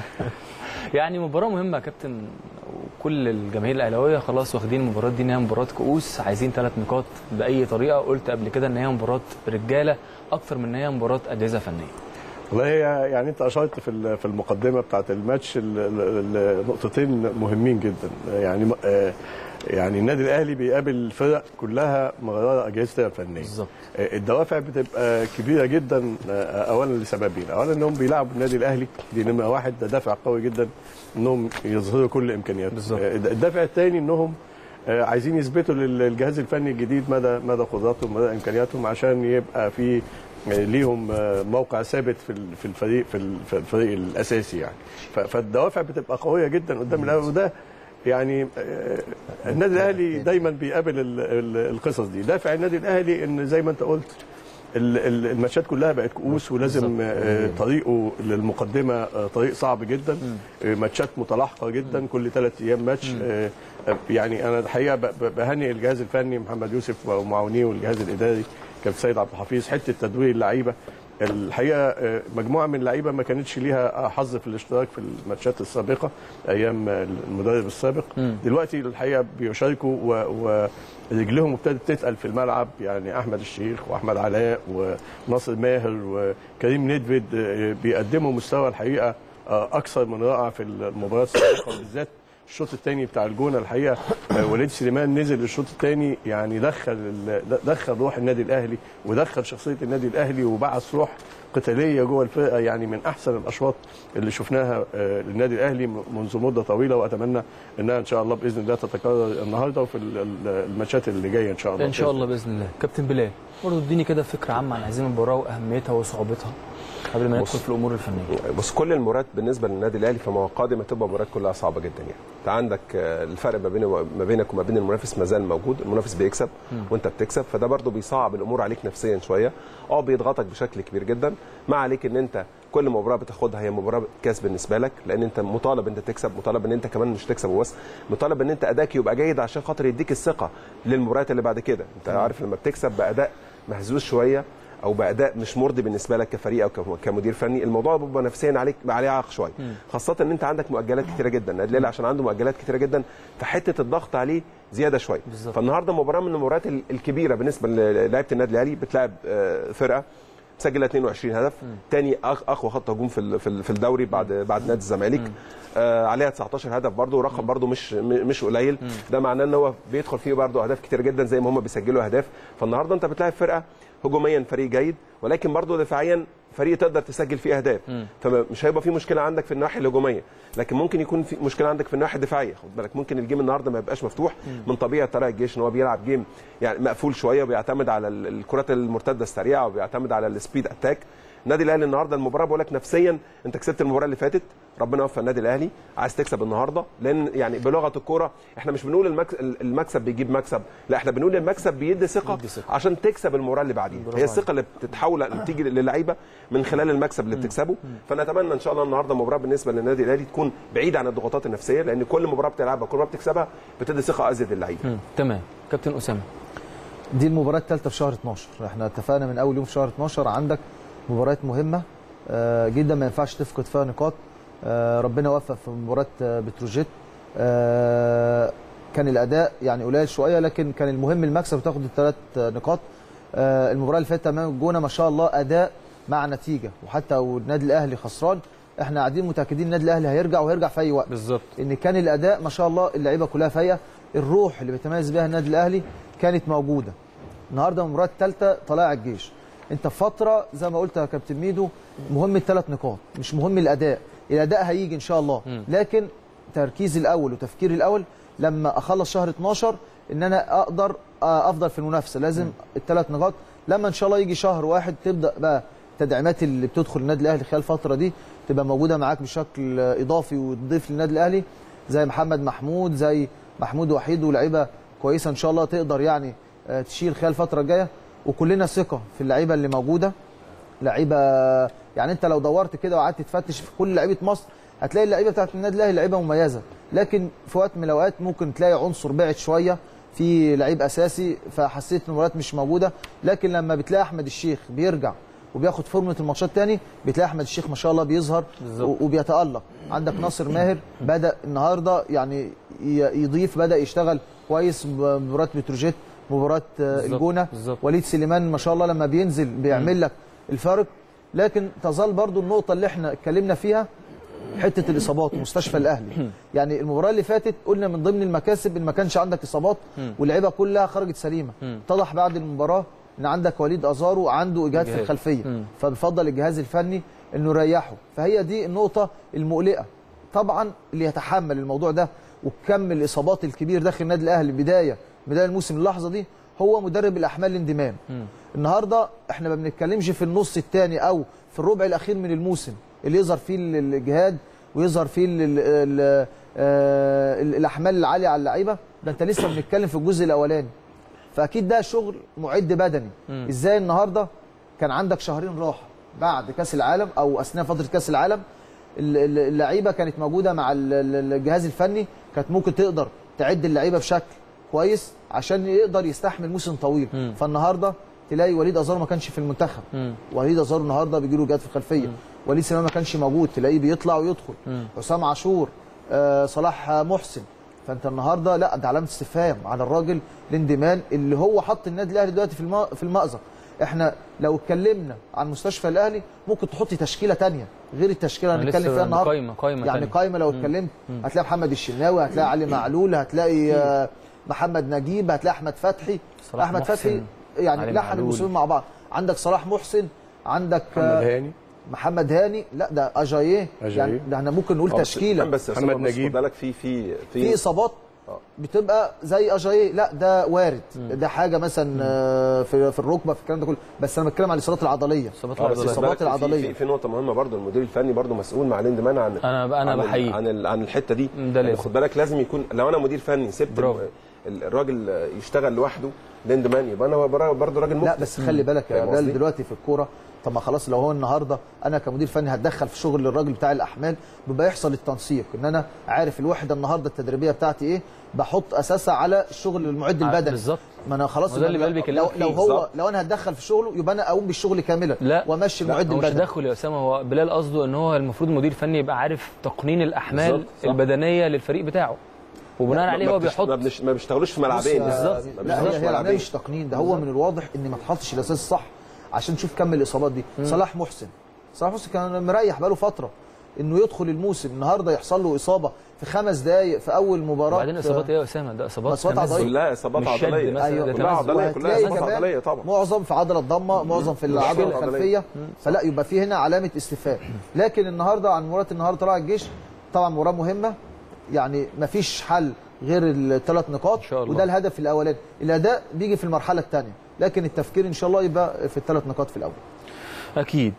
يعني مباراه مهمه يا كابتن وكل الجماهير الاهلاويه خلاص واخدين المباراه دي ان هي مباراه كؤوس عايزين ثلاث نقاط باي طريقه قلت قبل كده ان هي مباراه رجاله اكتر من ان هي مباراه اجهزه فنيه والله هي يعني انت اشرت في ال- في المقدمه بتاعت الماتش ال- ال- ال- نقطتين مهمين جدا يعني م- آه، يعني النادي الاهلي بيقابل الفرق كلها مغيره اجهزتها الفنيه بالظبط آه، الدوافع بتبقى كبيره جدا آه، اولا لسببين اولا انهم بيلعبوا النادي الاهلي دي نمره واحد ده دافع قوي جدا انهم يظهروا كل امكانياتهم بالظبط. آه، الدافع الثاني انهم آه، عايزين يثبتوا للجهاز الفني الجديد مدى مدى قدراتهم مدى امكانياتهم عشان يبقى في آه، ليهم آه، موقع ثابت في ال- في الفريق في ال- في الفريق الاساسي يعني ف- فالدوافع بتبقى قويه جدا قدام الاهلي وده يعني آه، النادي الاهلي دايما بيقابل ال- ال- القصص دي دافع النادي الاهلي ان زي ما انت قلت ال- ال- الماتشات كلها بقت كؤوس ولازم آه، طريقه للمقدمه آه، طريق صعب جدا آه، ماتشات متلاحقه جدا كل ثلاث ايام ماتش آه، آه، يعني انا الحقيقه ب- ب- بهنئ الجهاز الفني محمد يوسف ومعاونيه والجهاز الاداري كابتن سيد عبد الحفيظ حته تدوير اللعيبه الحقيقه آه، مجموعه من اللعيبه ما كانتش ليها حظ في الاشتراك في الماتشات السابقه ايام المدرب السابق مم. دلوقتي الحقيقه بيشاركوا و- ورجلهم ابتدت تتقل في الملعب يعني احمد الشيخ واحمد علاء وناصر ماهر وكريم ندفد آه، بيقدموا مستوى الحقيقه آه، اكثر من رائع في المباريات السابقه بالذات الشوط الثاني بتاع الجونه الحقيقه آه، وليد سليمان نزل الشوط الثاني يعني دخل ال- دخل روح النادي الاهلي ودخل شخصيه النادي الاهلي وبعث روح قتاليه جوه الفرقه يعني من احسن الاشواط اللي شفناها آه، للنادي الاهلي م- منذ مده طويله واتمنى انها ان شاء الله باذن الله تتكرر النهارده وفي ال- ال- الماتشات اللي جايه ان شاء الله ان شاء الله باذن الله كابتن بلال برضه اديني كده فكره عامه عن هذه المباراه واهميتها وصعوبتها قبل ما ندخل في الامور الفنيه بص كل المباريات بالنسبه للنادي الاهلي فما هو قادمه تبقى مباريات كلها صعبه جدا يعني انت عندك آه، الفرق ما بين ما بينك وما بين المنافس ما زال موجود المنافس بيكسب وانت بتكسب فده برضو بيصعب الامور عليك نفسيا شويه اه بيضغطك بشكل كبير جدا ما عليك ان انت كل مباراه بتاخدها هي مباراه كاس بالنسبه لك لان انت مطالب انت تكسب مطالب ان انت كمان مش تكسب وبس مطالب ان انت اداك يبقى جيد عشان خاطر يديك الثقه للمباريات اللي بعد كده انت عارف لما بتكسب باداء مهزوز شويه او باداء مش مرضي بالنسبه لك كفريق او كم- كمدير فني الموضوع بيبقى نفسيا عليك عليه عائق شويه خاصه ان انت عندك مؤجلات كتيره جدا النادي الاهلي عشان عنده مؤجلات كتيره جدا فحته الضغط عليه زياده شويه بالظبط. فالنهارده مباراه من المباريات ال- الكبيره بالنسبه للاعيبه النادي الاهلي بتلعب آه، فرقه مسجله 22 هدف تاني أخ- اقوى خط هجوم في ال- في ال- في الدوري بعد بعد نادي الزمالك آه عليها 19 هدف برضه رقم برضه مش م- مش قليل ده معناه ان هو بيدخل فيه برضه اهداف كتير جدا زي ما هم بيسجلوا اهداف فالنهارده انت بتلاعب فرقه هجوميا فريق جيد ولكن برضه دفاعيا فريق تقدر تسجل فيه اهداف فمش هيبقى في مشكله عندك في الناحيه الهجوميه لكن ممكن يكون في مشكله عندك في الناحيه الدفاعيه خد بالك ممكن الجيم النهارده ما يبقاش مفتوح من طبيعه طلائع الجيش ان هو بيلعب جيم يعني مقفول شويه وبيعتمد على ال- الكرات المرتده السريعه وبيعتمد على السبيد اتاك النادي الاهلي النهارده المباراه بقول لك نفسيا انت كسبت المباراه اللي فاتت ربنا يوفق النادي الاهلي عايز تكسب النهارده لان يعني بلغه الكوره احنا مش بنقول المكسب, المكسب بيجيب مكسب لا احنا بنقول المكسب بيدي ثقه بيدي ثقة. عشان تكسب المباراه اللي بعديها هي الثقه اللي بتتحول اللي بتيجي للعيبه من خلال المكسب اللي بتكسبه فنتمنى ان شاء الله النهارده مباراه بالنسبه للنادي الاهلي تكون بعيده عن الضغوطات النفسيه لان كل مباراه بتلعبها كل مباراه بتكسبها بتدي ثقه ازيد للعيبه مم. تمام كابتن اسامه دي المباراه الثالثه في شهر 12 احنا اتفقنا من اول يوم في شهر 12 عندك مباريات مهمه آه، جدا ما ينفعش تفقد فيها نقاط آه، ربنا وفق في مباراه آه، بتروجيت آه، كان الاداء يعني قليل شويه لكن كان المهم المكسب وتاخد الثلاث نقاط آه، المباراه اللي فاتت امام الجونه ما شاء الله اداء مع نتيجه وحتى لو النادي الاهلي خسران احنا قاعدين متاكدين النادي الاهلي هيرجع وهيرجع في اي وقت بالظبط ان كان الاداء ما شاء الله اللعيبه كلها فايقه الروح اللي بيتميز بها النادي الاهلي كانت موجوده النهارده المباراه الثالثه طلائع الجيش انت في فتره زي ما قلت يا كابتن ميدو مهم الثلاث نقاط مش مهم الاداء الاداء هيجي ان شاء الله مم. لكن تركيزي الاول وتفكيري الاول لما اخلص شهر 12 ان انا اقدر آه، افضل في المنافسه لازم الثلاث نقاط لما ان شاء الله يجي شهر واحد تبدا بقى التدعيمات اللي بتدخل النادي الاهلي خلال الفتره دي تبقى موجوده معاك بشكل اضافي وتضيف للنادي الاهلي زي محمد محمود زي محمود وحيد ولاعيبه كويسه ان شاء الله تقدر يعني آه، تشيل خلال الفتره الجايه وكلنا ثقه في اللعيبه اللي موجوده لعيبه يعني انت لو دورت كده وقعدت تفتش في كل لعيبه مصر هتلاقي اللعيبه بتاعت النادي الاهلي لعيبه مميزه لكن في وقت من الاوقات ممكن تلاقي عنصر بعد شويه في لعيب اساسي فحسيت ان المباريات مش موجوده لكن لما بتلاقي احمد الشيخ بيرجع وبياخد فورمه الماتشات تاني بتلاقي احمد الشيخ ما شاء الله بيظهر بالظبط. و- وبيتالق عندك ناصر ماهر بدا النهارده يعني ي- يضيف بدا يشتغل كويس مباراه بتروجيت مباراه آه، بالظبط، الجونه بالظبط. وليد سليمان ما شاء الله لما بينزل بيعمل لك الفرق لكن تظل برضو النقطه اللي احنا اتكلمنا فيها حته الاصابات ومستشفى الاهلي يعني المباراه اللي فاتت قلنا من ضمن المكاسب ان ما كانش عندك اصابات واللعيبه كلها خرجت سليمه اتضح بعد المباراه ان عندك وليد ازارو عنده اجهاد في إجهاد. الخلفيه مم. فبفضل الجهاز الفني انه يريحه فهي دي النقطه المقلقه طبعا اللي يتحمل الموضوع ده وكم الاصابات الكبير داخل النادي الاهلي بدايه بدايه الموسم اللحظه دي هو مدرب الاحمال الاندمان النهارده احنا ما بنتكلمش في النص الثاني او في الربع الاخير من الموسم اللي يظهر فيه ال- الجهاد ويظهر فيه ال ال ال آه، ال- الاحمال العاليه على اللعيبه ده انت لسه بنتكلم في الجزء الاولاني فاكيد ده شغل معد بدني ازاي النهارده كان عندك شهرين راحه بعد كاس العالم او اثناء فتره كاس العالم ال- ال- اللعيبه كانت موجوده مع ال- ال- الجهاز الفني كانت ممكن تقدر تعد اللعيبه بشكل كويس عشان يقدر يستحمل موسم طويل مم. فالنهارده تلاقي وليد ازارو ما كانش في المنتخب مم. وليد ازارو النهارده بيجي له جهاد في الخلفيه وليد سليمان ما كانش موجود تلاقيه بيطلع ويدخل مم. حسام عاشور آه صلاح محسن فانت النهارده لا ده علامه استفهام على الراجل الاندمان اللي هو حط النادي الاهلي دلوقتي في الم- في المأزق احنا لو اتكلمنا عن مستشفى الاهلي ممكن تحط تشكيله تانية غير التشكيله اللي أنا هنتكلم لسه فيها النهارده قايمة- قايمة يعني تانية. قايمه لو اتكلمت هتلاقي محمد الشناوي هتلاقي علي معلول هتلاقي آه، محمد نجيب هتلاقي احمد فتحي صلاح احمد محسن، فتحي يعني علي لحن معلول. الموسمين مع بعض عندك صلاح محسن عندك محمد آه، هاني محمد هاني لا ده اجاييه أجاييه. يعني ده احنا ممكن نقول آه، بس- تشكيله بس محمد محمد نجيب. نجيب بالك في في في اصابات بتبقى زي اجاييه لا ده وارد ده حاجه مثلا آه، في في الركبه في الكلام ده كله بس انا بتكلم عن الاصابات العضليه إصابات آه، بس العضلية. خد بالك الإصابات في- العضلية. في, في نقطه مهمه برضو المدير الفني برضو مسؤول مع الاندمان عن أنا- أنا عن ال- بحييه. عن ال- عن الحته دي ده يعني لازم. خد بالك لازم يكون لو انا مدير فني سبت برافو. ال- الراجل يشتغل لوحده الاندمان يبقى انا برضو راجل لا مخطئ بس خلي بالك يا فاهم بلال قصدي؟ دلوقتي في الكوره طب ما خلاص لو هو النهارده انا كمدير فني هتدخل في شغل الراجل بتاع الاحمال بيبقى يحصل التنسيق ان انا عارف الوحده النهارده التدريبيه بتاعتي ايه بحط اساسها على الشغل المعد البدني بالظبط. ما انا خلاص وده اللي لو- بيقلبك لو, الأول لو فيه. هو بالظبط. لو انا هتدخل في شغله يبقى انا اقوم بالشغل كاملا لا. وامشي لا المعد هو مش البدني تدخل يا اسامه هو بلال قصده ان هو المفروض مدير فني يبقى عارف تقنين الاحمال بالظبط، صح. البدنيه للفريق بتاعه وبناء عليه ما هو بتش- بيحط ما, بنش- ما بيشتغلوش في بص ملعبين يا- بالظبط. ما لا بيشتغلوش هي في هي العمليه ملعبين مش تقنين ده هو من الواضح ان ما تحطش الاساس الصح عشان تشوف كم الاصابات دي صلاح محسن صلاح محسن كان مريح بقاله فتره انه يدخل الموسم النهارده يحصل له اصابه في خمس دقائق في اول مباراه وبعدين اصابات ايه يا اسامه ده اصابات إصابات تمزق. عضلية. كلها اصابات مش شد عضليه مثلا، ايوه ده كلها تمزق. عضليه كلها وهتلاقي اصابات كمان عضليه طبعا معظم في عضله الضمه معظم في العضله مشكلة. الخلفيه فلا يبقى في هنا علامه استفهام لكن النهارده عن مباراه النهارده طلع الجيش طبعا مباراه مهمه يعني ما فيش حل غير الثلاث نقاط إن شاء الله. وده الهدف الاولاني الاداء بيجي في المرحله الثانيه لكن التفكير ان شاء الله يبقى في الثلاث نقاط في الاول اكيد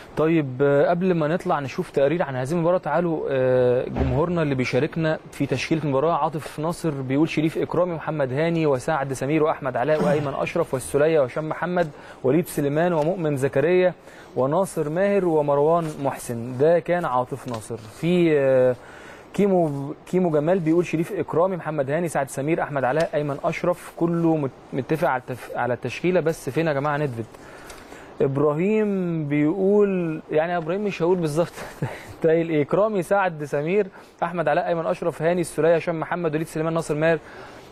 طيب آه، قبل ما نطلع نشوف تقرير عن هذه المباراه تعالوا آه، جمهورنا اللي بيشاركنا في تشكيله المباراه عاطف ناصر بيقول شريف اكرامي ومحمد هاني وسعد سمير واحمد علاء وايمن اشرف والسليه وهشام محمد وليد سليمان ومؤمن زكريا وناصر ماهر ومروان محسن ده كان عاطف ناصر في آه، كيمو كيمو جمال بيقول شريف اكرامي محمد هاني سعد سمير احمد علاء ايمن اشرف كله مت- متفق على التف... على التشكيله بس فين يا جماعه ندفد ابراهيم بيقول يعني يا ابراهيم مش هقول بالظبط تايل ايه اكرامي سعد سمير احمد علاء ايمن اشرف هاني السوليه هشام محمد وليد سليمان ناصر ماهر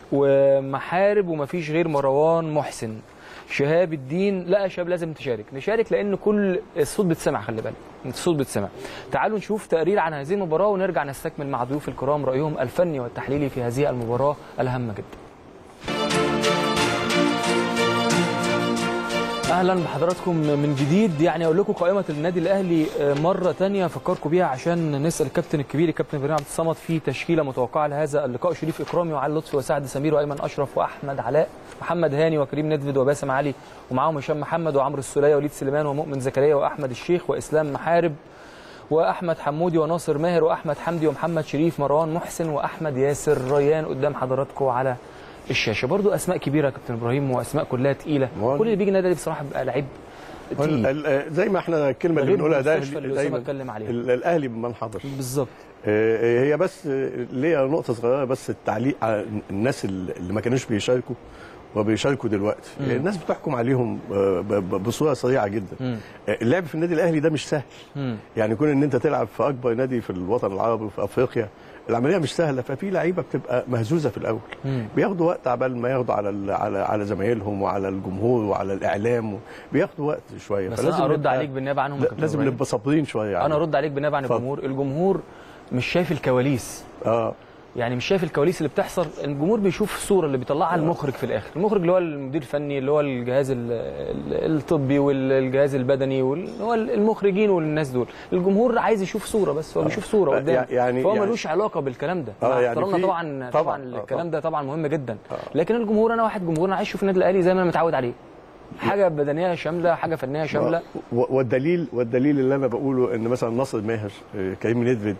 ومحارب ومفيش غير مروان محسن شهاب الدين لا يا شباب لازم تشارك نشارك لان كل الصوت بتسمع خلي بالك الصوت بتسمع تعالوا نشوف تقرير عن هذه المباراه ونرجع نستكمل مع ضيوف الكرام رايهم الفني والتحليلي في هذه المباراه الهامه جدا اهلا بحضراتكم من جديد يعني اقول لكم قائمه النادي الاهلي آه، مره تانية افكركم بيها عشان نسال الكابتن الكبير الكابتن ابراهيم عبد الصمد في تشكيله متوقعه لهذا اللقاء شريف اكرامي وعلي لطفي وسعد سمير وايمن اشرف واحمد علاء محمد هاني وكريم ندفد وباسم علي ومعاهم هشام محمد وعمرو السوليه ووليد سليمان ومؤمن زكريا واحمد الشيخ واسلام محارب واحمد حمودي وناصر ماهر واحمد حمدي ومحمد شريف مروان محسن واحمد ياسر ريان قدام حضراتكم على الشاشه برضو اسماء كبيره يا كابتن ابراهيم واسماء كلها تقيله هو- كل اللي بيجي النادي الأهلي بصراحه بيبقى لعيب تقيل ال- ال- زي ما احنا الكلمه اللي غير بنقولها ده المستشفى اللي أسامة اتكلم عليها. ال- الاهلي بمن حضر بالظبط آه، هي بس آه، ليا نقطه صغيره بس التعليق على الناس اللي ما كانوش بيشاركوا وبيشاركوا دلوقتي مم. الناس بتحكم عليهم آه، ب- ب- بصوره سريعه جدا مم. آه، اللعب في النادي الاهلي ده مش سهل مم. يعني كون ان انت تلعب في اكبر نادي في الوطن العربي وفي افريقيا العمليه مش سهله ففي لعيبه بتبقى مهزوزه في الاول مم. بياخدوا وقت عبال ما ياخدوا على ال- على على زمايلهم وعلى الجمهور وعلى الاعلام و- بياخدوا وقت شويه بس انا ارد عليك بالنيابه عنهم يا لا- كابتن لازم إبراهيم. نبقى صابرين شويه يعني. انا ارد عليك بالنيابه عن اتفضل. الجمهور الجمهور مش شايف الكواليس اه يعني مش شايف الكواليس اللي بتحصل الجمهور بيشوف الصوره اللي بيطلعها المخرج في الاخر المخرج اللي هو المدير الفني اللي هو الجهاز ال- ال- الطبي والجهاز البدني واللي هو المخرجين والناس دول الجمهور عايز يشوف صوره بس هو بيشوف صوره آه. قدام يعني- فهو يعني- ملوش علاقه بالكلام ده آه، مع يعني احترامنا في- طبعا طبعاً. طبعا آه، الكلام طبعاً. ده طبعا مهم جدا آه. لكن الجمهور انا واحد جمهور انا عايز اشوف النادي الاهلي زي ما انا متعود عليه حاجه بدنيه شامله حاجه فنيه شامله و- والدليل والدليل اللي انا بقوله ان مثلا ناصر ماهر آه، كريم ندفد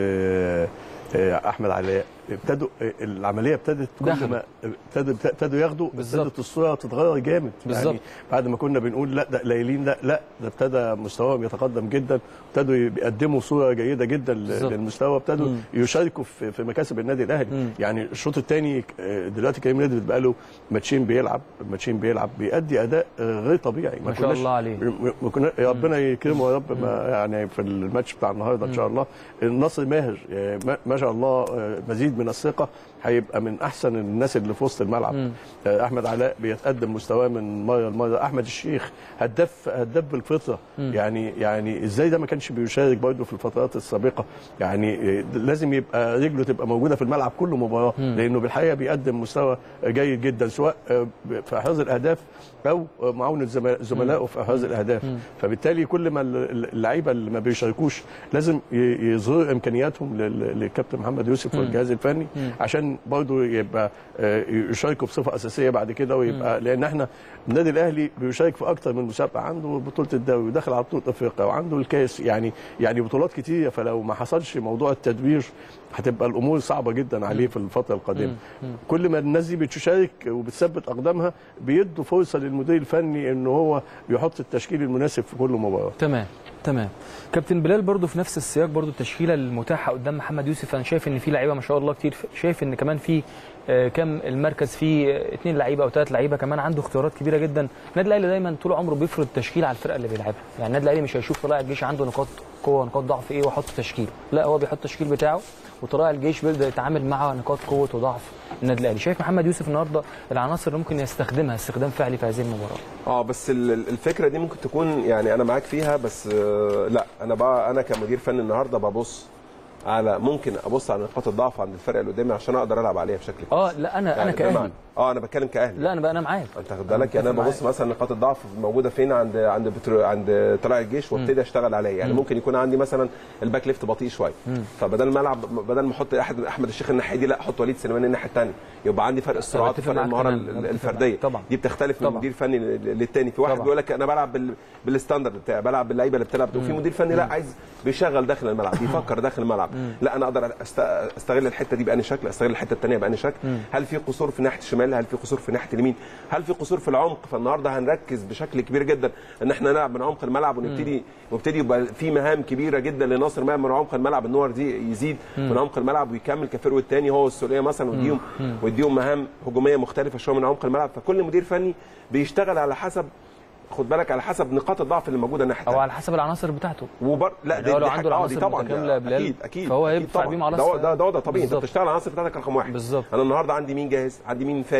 آه، آه، احمد علاء ابتدوا آه، العمليه ابتدت كل دخلوا. ما ابتدوا ابتدوا ياخدوا بالظبط. ابتدت الصوره تتغير جامد بالظبط. يعني بعد ما كنا بنقول لا ده قليلين لا لا ده ابتدى مستواهم يتقدم جدا ابتدوا يقدموا صوره جيده جدا ل- بالظبط. للمستوى ابتدوا مم. يشاركوا في في مكاسب النادي الاهلي مم. يعني الشوط الثاني دلوقتي كريم ندفد بقى له ماتشين بيلعب ماتشين بيلعب بيأدي اداء آه، غير طبيعي ما شاء كناش- الله عليه. ما كنا ربنا يكرمه يا رب ما يعني في الماتش بتاع النهارده ان شاء الله النصر ماهر آه، ما- ما شاء الله آه، مزيد من الثقه هيبقى من احسن الناس اللي في وسط الملعب مم. آه، احمد علاء بيتقدم مستواه من مره لمره احمد الشيخ هداف هداف بالفطره مم. يعني يعني ازاي ده ما كانش بيشارك برضه في الفترات السابقه يعني آه، لازم يبقى رجله تبقى موجوده في الملعب كل مباراه مم. لانه بالحقيقه بيقدم مستوى جيد جدا سواء آه، في احراز الاهداف او معاونه زم- زملائه في احراز الاهداف مم. فبالتالي كل ما ال- اللعيبه اللي ما بيشاركوش لازم ي- يظهروا امكانياتهم لل- للكابتن محمد يوسف مم. والجهاز الفني مم. عشان برضه يبقى آه، يشاركوا بصفه اساسيه بعد كده ويبقى لان احنا النادي الاهلي بيشارك في اكتر من مسابقه عنده بطوله الدوري وداخل على بطوله افريقيا وعنده الكاس يعني يعني بطولات كتيره فلو ما حصلش موضوع التدوير هتبقى الامور صعبه جدا عليه في الفتره القادمه مم. كل ما الناس دي بتشارك وبتثبت اقدامها بيدوا فرصه للمدير الفني ان هو يحط التشكيل المناسب في كل مباراه تمام تمام كابتن بلال برضو في نفس السياق برضو التشكيله المتاحه قدام محمد يوسف انا شايف ان في لعيبه ما شاء الله كتير شايف ان كمان في آه، كم المركز فيه آه، اثنين لعيبه او ثلاث لعيبه كمان عنده اختيارات كبيره جدا النادي الاهلي دايما طول عمره بيفرض تشكيل على الفرقه اللي بيلعبها يعني النادي الاهلي مش هيشوف طلائع الجيش عنده نقاط قوه ونقاط ضعف ايه ويحط تشكيل لا هو بيحط التشكيل بتاعه وطلائع الجيش بيبدا يتعامل مع نقاط قوه وضعف النادي الاهلي شايف محمد يوسف النهارده العناصر اللي ممكن يستخدمها استخدام فعلي في هذه المباراه اه بس ال- ال- الفكره دي ممكن تكون يعني انا معاك فيها بس آه، لا انا بقى انا كمدير فني النهارده ببص على ممكن ابص على نقاط الضعف عند الفرقه اللي قدامي عشان اقدر العب عليها بشكل كويس اه لا انا انا يعني كاهلي بمعنى- اه انا بتكلم كاهلي لا انا بقى انا معاك انت واخد بالك يعني انا متفق ببص مثلا نقاط الضعف موجوده فين عند عند بترو عند طلائع الجيش وابتدي اشتغل عليها يعني ممكن يكون عندي مثلا الباك ليفت بطيء شويه فبدل ما العب بدل ما احط احد احمد الشيخ الناحيه دي لا احط وليد سليمان الناحيه الثانيه يبقى عندي فرق السرعات بتفق وفرق معاك المهاره تمام. ال- بتفق الفرديه معاك. طبعا. دي بتختلف من طبعا. مدير فني لل- للتاني في واحد طبعا. بيقول لك انا بلعب بال... بالستاندرد بتاعي بلعب باللعيبه اللي بتلعب وفي مدير فني لا عايز بيشغل داخل الملعب بيفكر داخل الملعب لا انا اقدر أست... استغل الحته دي بأني شكل استغل الحته الثانيه بأني شكل هل في قصور في ناحيه الشمال هل في قصور في ناحيه اليمين هل في قصور في العمق فالنهارده هنركز بشكل كبير جدا ان احنا نلعب من عمق الملعب ونبتدي ونبتدي يبقى في مهام كبيره جدا لناصر ماهر من عمق الملعب النور دي يزيد من عمق الملعب ويكمل كفرو الثاني هو والسوليه مثلا ويديهم ويديهم مهام هجوميه مختلفه شويه من عمق الملعب فكل مدير فني بيشتغل على حسب خد بالك على حسب نقاط الضعف اللي موجوده الناحيه او الثانيه على حسب العناصر بتاعته وبر... لا يعني هو لو عنده حاجة- آه، العناصر دي طبعا المتكاملة ده بلال، اكيد اكيد فهو أكيد هيدفع طبعاً. بيهم على ده الص- ده ده وضع طبيعي انت بالظبط. بتشتغل على العناصر بتاعتك رقم واحد بالظبط. انا النهارده عندي مين جاهز عندي مين فايق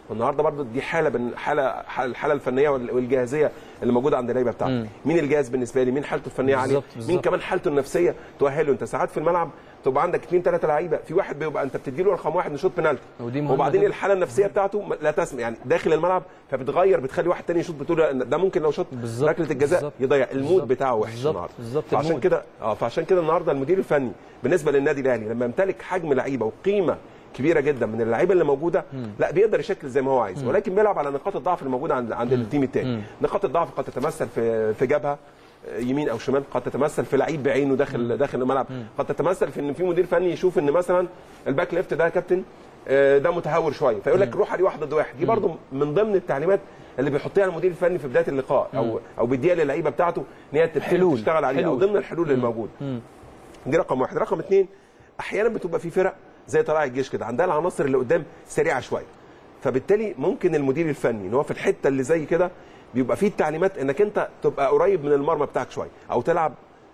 والنهارده برضو دي حاله بن حاله حاله الحاله الفنيه وال- والجاهزيه اللي موجوده عند اللعيبه بتاعته مم. مين الجاهز بالنسبه لي مين حالته الفنيه عاليه بالظبط، بالظبط. مين كمان حالته النفسيه تؤهله انت ساعات في الملعب تبقى عندك اثنين ثلاثه لعيبه في واحد بيبقى انت بتديله رقم واحد نشوط بنالتي ودي مهمة وبعدين جدا. الحاله النفسيه بتاعته م- لا تسمع يعني داخل الملعب فبتغير بتخلي واحد تاني يشوط بتقول ده ممكن لو شوط بالظبط، ركله الجزاء بالظبط، يضيع المود بالظبط، بتاعه وحش بالظبط، النهارده بالظبط، فعشان المود. كده اه فعشان كده النهارده المدير الفني بالنسبه للنادي الاهلي لما يمتلك حجم لعيبه وقيمه كبيره جدا من اللعيبه اللي موجوده لا بيقدر يشكل زي ما هو عايز ولكن بيلعب على نقاط الضعف اللي موجوده عند عند التيم الثاني نقاط الضعف قد تتمثل في في جبهه آه، يمين او شمال قد تتمثل في لعيب بعينه داخل داخل الملعب قد تتمثل في ان في مدير فني يشوف ان مثلا الباك ليفت ده يا كابتن آه، ده متهور شويه فيقول لك روح عليه واحد ضد واحد دي برضو من ضمن التعليمات اللي بيحطها المدير الفني في بدايه اللقاء او او بيديها للعيبه بتاعته ان هي تبتدي حلول. تشتغل عليه او حلول. ضمن الحلول اللي موجوده دي رقم واحد رقم اثنين احيانا بتبقى في فرق زي طلائع الجيش كده عندها العناصر اللي قدام سريعه شويه فبالتالي ممكن المدير الفني ان هو في الحته اللي زي كده بيبقى فيه التعليمات انك انت تبقى قريب من المرمى بتاعك شويه او تلعب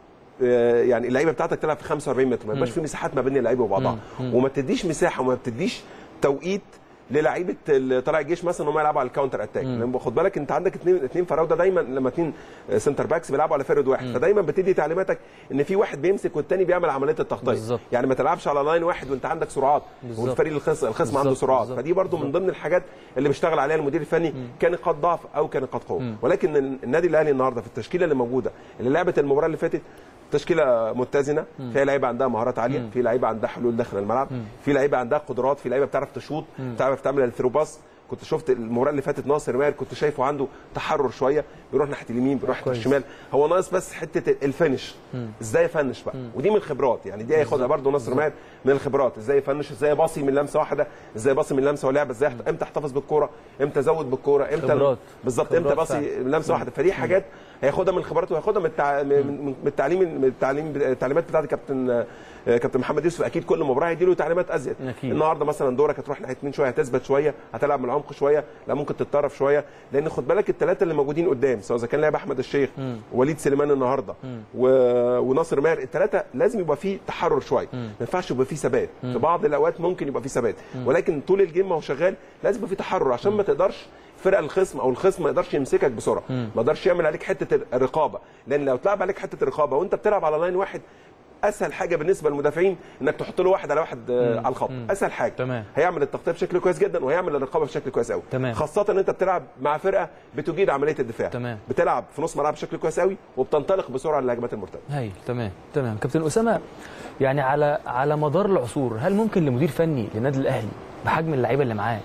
آه، يعني اللعيبه بتاعتك تلعب في 45 متر ما يبقاش في مساحات ما بين اللعيبه وبعضها وما تديش مساحه وما بتديش توقيت للعيبه ال- طلائع الجيش مثلا ان هم يلعبوا على الكاونتر اتاك لان خد بالك انت عندك اثنين اثنين فراوده دايما لما اثنين سنتر باكس بيلعبوا على فرد واحد فدايما بتدي تعليماتك ان في واحد بيمسك والتاني بيعمل عمليه التغطيه بالظبط. يعني ما تلعبش على لاين واحد وانت عندك سرعات بالظبط. والفريق الخصم الخصم عنده بالظبط، سرعات بالظبط، فدي برضو من ضمن الحاجات اللي بيشتغل عليها المدير الفني كان نقاط ضعف او كان نقاط قوه ولكن النادي الاهلي النهارده في التشكيله اللي موجوده اللي لعبت المباراه اللي فاتت تشكيله متزنه فيها لعيبه عندها مهارات عاليه في لعيبه عندها حلول داخل الملعب في لعيبه عندها قدرات في لعيبه بتعرف تشوط بتعرف تعمل الثرو باس كنت شفت المباراه اللي فاتت ناصر ماهر كنت شايفه عنده تحرر شويه بيروح ناحيه اليمين بيروح ناحيه الشمال هو ناقص بس حته الفينش ازاي يفنش بقى ودي من الخبرات يعني دي هياخدها برده ناصر ماهر من الخبرات ازاي يفنش ازاي باصي من لمسه واحده ازاي باصي من لمسه ولعبه ازاي يحت- امتى احتفظ بالكوره امتى ازود بالكوره امتى خبرات. بالظبط امتى خبرات باصي فعلا. من لمسه واحده فدي حاجات هياخدها من الخبرات وهياخدها من التع... من من- من التعليم من التعليم التعليمات بتاعت كابتن آه، كابتن محمد يوسف اكيد كل مباراه هيديله تعليمات ازيد أكيد. النهارده مثلا دورك هتروح ناحيه مين شويه هتثبت شويه هتلعب من العمق شويه لا ممكن تتطرف شويه لان خد بالك الثلاثه اللي موجودين قدام سواء اذا كان لاعب احمد الشيخ وليد سليمان النهارده و... وناصر ماهر الثلاثه لازم يبقى فيه تحرر شويه ما ينفعش يبقى فيه ثبات في بعض الاوقات ممكن يبقى فيه ثبات ولكن طول الجيم ما هو شغال لازم يبقى فيه تحرر عشان ما تقدرش فرق الخصم او الخصم ما يقدرش يمسكك بسرعه ما يقدرش يعمل عليك حته الرقابه لان لو اتلعب عليك حته الرقابه وانت بتلعب على لاين واحد اسهل حاجه بالنسبه للمدافعين انك تحط له واحد على واحد آه، على الخط اسهل حاجه تمام. هيعمل التغطيه بشكل كويس جدا وهيعمل الرقابه بشكل كويس قوي تمام. خاصه ان انت بتلعب مع فرقه بتجيد عمليه الدفاع تمام. بتلعب في نص ملعب بشكل كويس قوي وبتنطلق بسرعه للهجمات المرتده هايل تمام تمام كابتن اسامه يعني على على مدار العصور هل ممكن لمدير فني للنادي الاهلي بحجم اللعيبه اللي معاه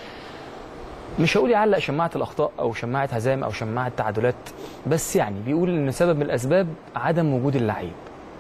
مش هقول يعلق شماعه الاخطاء او شماعه هزائم او شماعه تعادلات بس يعني بيقول ان سبب من الاسباب عدم وجود اللعيب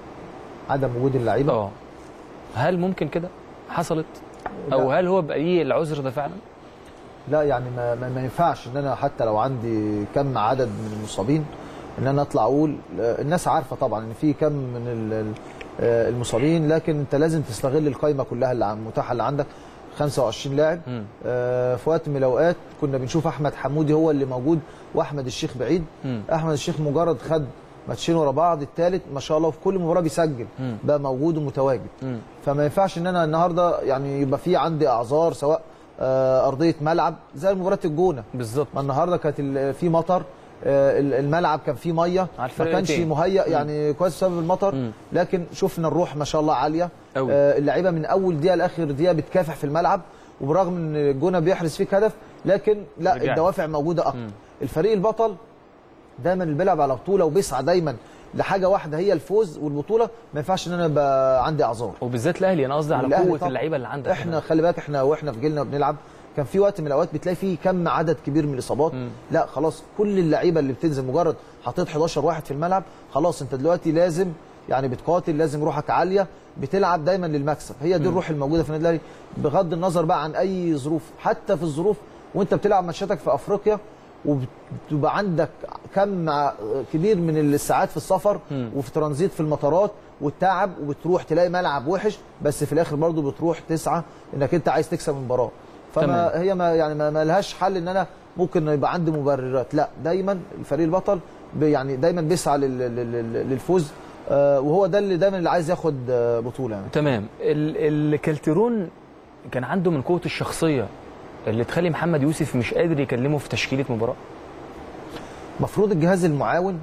عدم وجود اللعيبه اه هل ممكن كده حصلت او هل هو باي العذر ده فعلا لا يعني ما, ما, ما ينفعش ان انا حتى لو عندي كم عدد من المصابين ان انا اطلع اقول آه، الناس عارفه طبعا ان في كم من ال- ال- آه، المصابين لكن انت لازم تستغل القائمه كلها اللي عم- متاحه اللي عندك 25 لاعب مم. آه، في وقت من الاوقات كنا بنشوف احمد حمودي هو اللي موجود واحمد الشيخ بعيد مم. احمد الشيخ مجرد خد ماتشين ورا بعض الثالث ما شاء الله في كل مباراه بيسجل مم. بقى موجود ومتواجد مم. فما ينفعش ان انا النهارده يعني يبقى في عندي اعذار سواء آه، ارضيه ملعب زي مباراه الجونه بالظبط ما النهارده كانت ال- في مطر آه، ال- الملعب كان فيه ميه على ما الفرقتين. كانش مهيأ يعني كويس بسبب المطر مم. لكن شفنا الروح ما شاء الله عاليه أوي. آه، اللعيبه من اول دقيقه لاخر دقيقه بتكافح في الملعب وبرغم ان الجونه بيحرز فيك هدف لكن لا رجعت. الدوافع موجوده اكتر مم. الفريق البطل دايما اللي بيلعب على بطوله وبيسعى دايما لحاجه واحده هي الفوز والبطوله ما ينفعش ان انا يبقى عندي اعذار وبالذات الاهلي انا قصدي على والأهلي قوه طبعاً. اللعيبه اللي عندك احنا خلي بالك احنا واحنا في جيلنا بنلعب كان في وقت من الاوقات بتلاقي فيه كم عدد كبير من الاصابات مم. لا خلاص كل اللعيبه اللي بتنزل مجرد حطيت 11 واحد في الملعب خلاص انت دلوقتي لازم يعني بتقاتل لازم روحك عاليه بتلعب دايما للمكسب هي دي الروح الموجوده في النادي الاهلي بغض النظر بقى عن اي ظروف حتى في الظروف وانت بتلعب ماتشاتك في افريقيا وبتبقى عندك كم ع- كبير من الساعات في السفر مم. وفي ترانزيت في المطارات والتعب وبتروح تلاقي ملعب وحش بس في الاخر برضو بتروح تسعى انك انت عايز تكسب المباراه فما تمام. هي ما يعني ما, ما لهاش حل ان انا ممكن يبقى عندي مبررات لا دايما الفريق البطل بي- يعني دايما بيسعى لل- لل- لل- للفوز آه، وهو ده اللي دايما اللي عايز ياخد آه، بطوله يعني تمام ال- الكالترون كان عنده من قوه الشخصيه اللي تخلي محمد يوسف مش قادر يكلمه في تشكيله مباراه المفروض الجهاز المعاون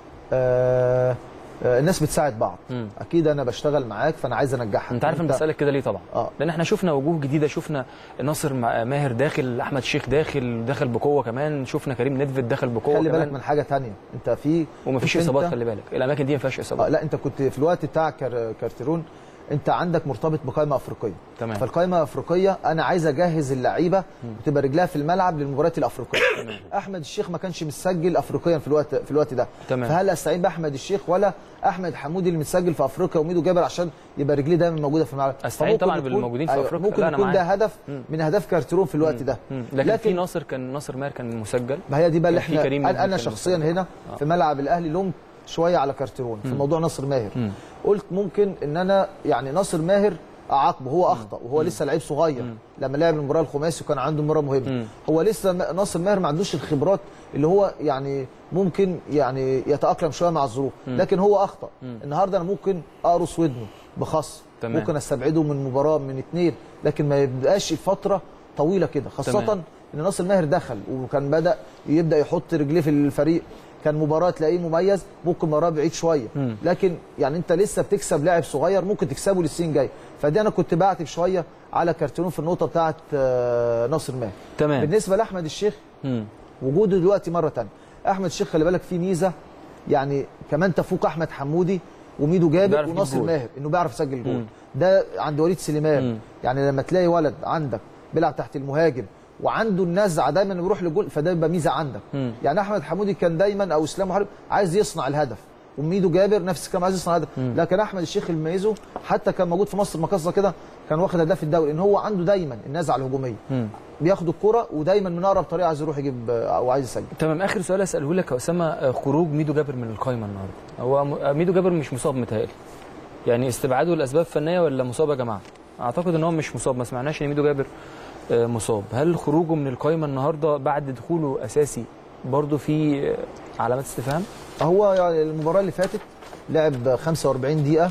آه آه الناس بتساعد بعض مم. اكيد انا بشتغل معاك فانا عايز انجحك انت عارف انا بسالك كده ليه طبعا اه لان احنا شفنا وجوه جديده شفنا ناصر مع- ماهر داخل احمد شيخ داخل داخل بقوه كمان شفنا كريم ندفد داخل بقوه خلي بالك كمان من حاجه تانية انت في ومفيش كنت اصابات انت- خلي بالك الاماكن دي ما فيهاش آه اصابات لا انت كنت في الوقت بتاع كار كارتيرون انت عندك مرتبط بقائمه افريقيه تمام فالقائمه الافريقيه انا عايز اجهز اللعيبه وتبقى رجلها في الملعب للمباريات الافريقيه احمد الشيخ ما كانش مسجل افريقيا في الوقت في الوقت ده تمام. فهل استعين باحمد الشيخ ولا احمد حمودي اللي متسجل في افريقيا وميدو جابر عشان يبقى رجليه دايما موجوده في الملعب أستعين فممكن طبعاً يكون- بالموجودين في أفريقيا. ممكن لا، أنا يكون ده معاك. هدف من اهداف كارتيرون في الوقت ده مم. لكن, في ناصر كان ناصر ماهر كان مسجل ما هي دي بقى اللي كان في احنا كريم انا, نجم أنا كان شخصيا مسجل. هنا في ملعب الاهلي لوم شويه على كارتيرون في موضوع ناصر ماهر مم. قلت ممكن ان انا يعني ناصر ماهر اعاقبه هو اخطا وهو لسه لعيب صغير لما لعب المباراه الخماسي وكان عنده مباراه مهمه مم. هو لسه م- ناصر ماهر ما عندوش الخبرات اللي هو يعني ممكن يعني يتاقلم شويه مع الظروف لكن هو اخطا النهارده انا ممكن اقرص ودنه بخص تمام. ممكن استبعده من مباراه من اتنين لكن ما يبقاش فتره طويله كده خاصه تمام. ان ناصر ماهر دخل وكان بدا يبدا يحط رجليه في الفريق كان مباراه تلاقيه مميز ممكن مباراه بعيد شويه مم. لكن يعني انت لسه بتكسب لاعب صغير ممكن تكسبه للسين جاي فدي انا كنت بعتب شويه على كارتيرون في النقطه بتاعه آه، ناصر ماهر تمام بالنسبه لاحمد الشيخ مم. وجوده دلوقتي مره ثانيه احمد الشيخ خلي بالك فيه ميزه يعني كمان تفوق احمد حمودي وميدو بيعرف جابر يجيب وناصر جول. ماهر انه بيعرف يسجل جول مم. ده عند وليد سليمان مم. يعني لما تلاقي ولد عندك بيلعب تحت المهاجم وعنده النزعه دايما بيروح لجول فده يبقى ميزه عندك مم. يعني احمد حمودي كان دايما او اسلام محارب عايز يصنع الهدف وميدو جابر نفس الكلام عايز يصنع الهدف لكن احمد الشيخ اللي ميزه حتى كان موجود في مصر مقصه كده كان واخد هداف الدوري ان هو عنده دايما النزعه الهجوميه مم. بياخد الكره ودايما من اقرب طريقه عايز يروح يجيب او عايز يسجل تمام اخر سؤال اساله لك يا اسامه آه، خروج ميدو جابر من القايمه النهارده هو م- آه، ميدو جابر مش مصاب متهيألي يعني استبعاده لاسباب فنيه ولا مصاب يا جماعه اعتقد ان هو مش مصاب ما سمعناش ان ميدو جابر آه، مصاب هل خروجه من القايمه النهارده بعد دخوله اساسي برضه في آه، علامات استفهام هو يعني المباراه اللي فاتت لعب 45 دقيقه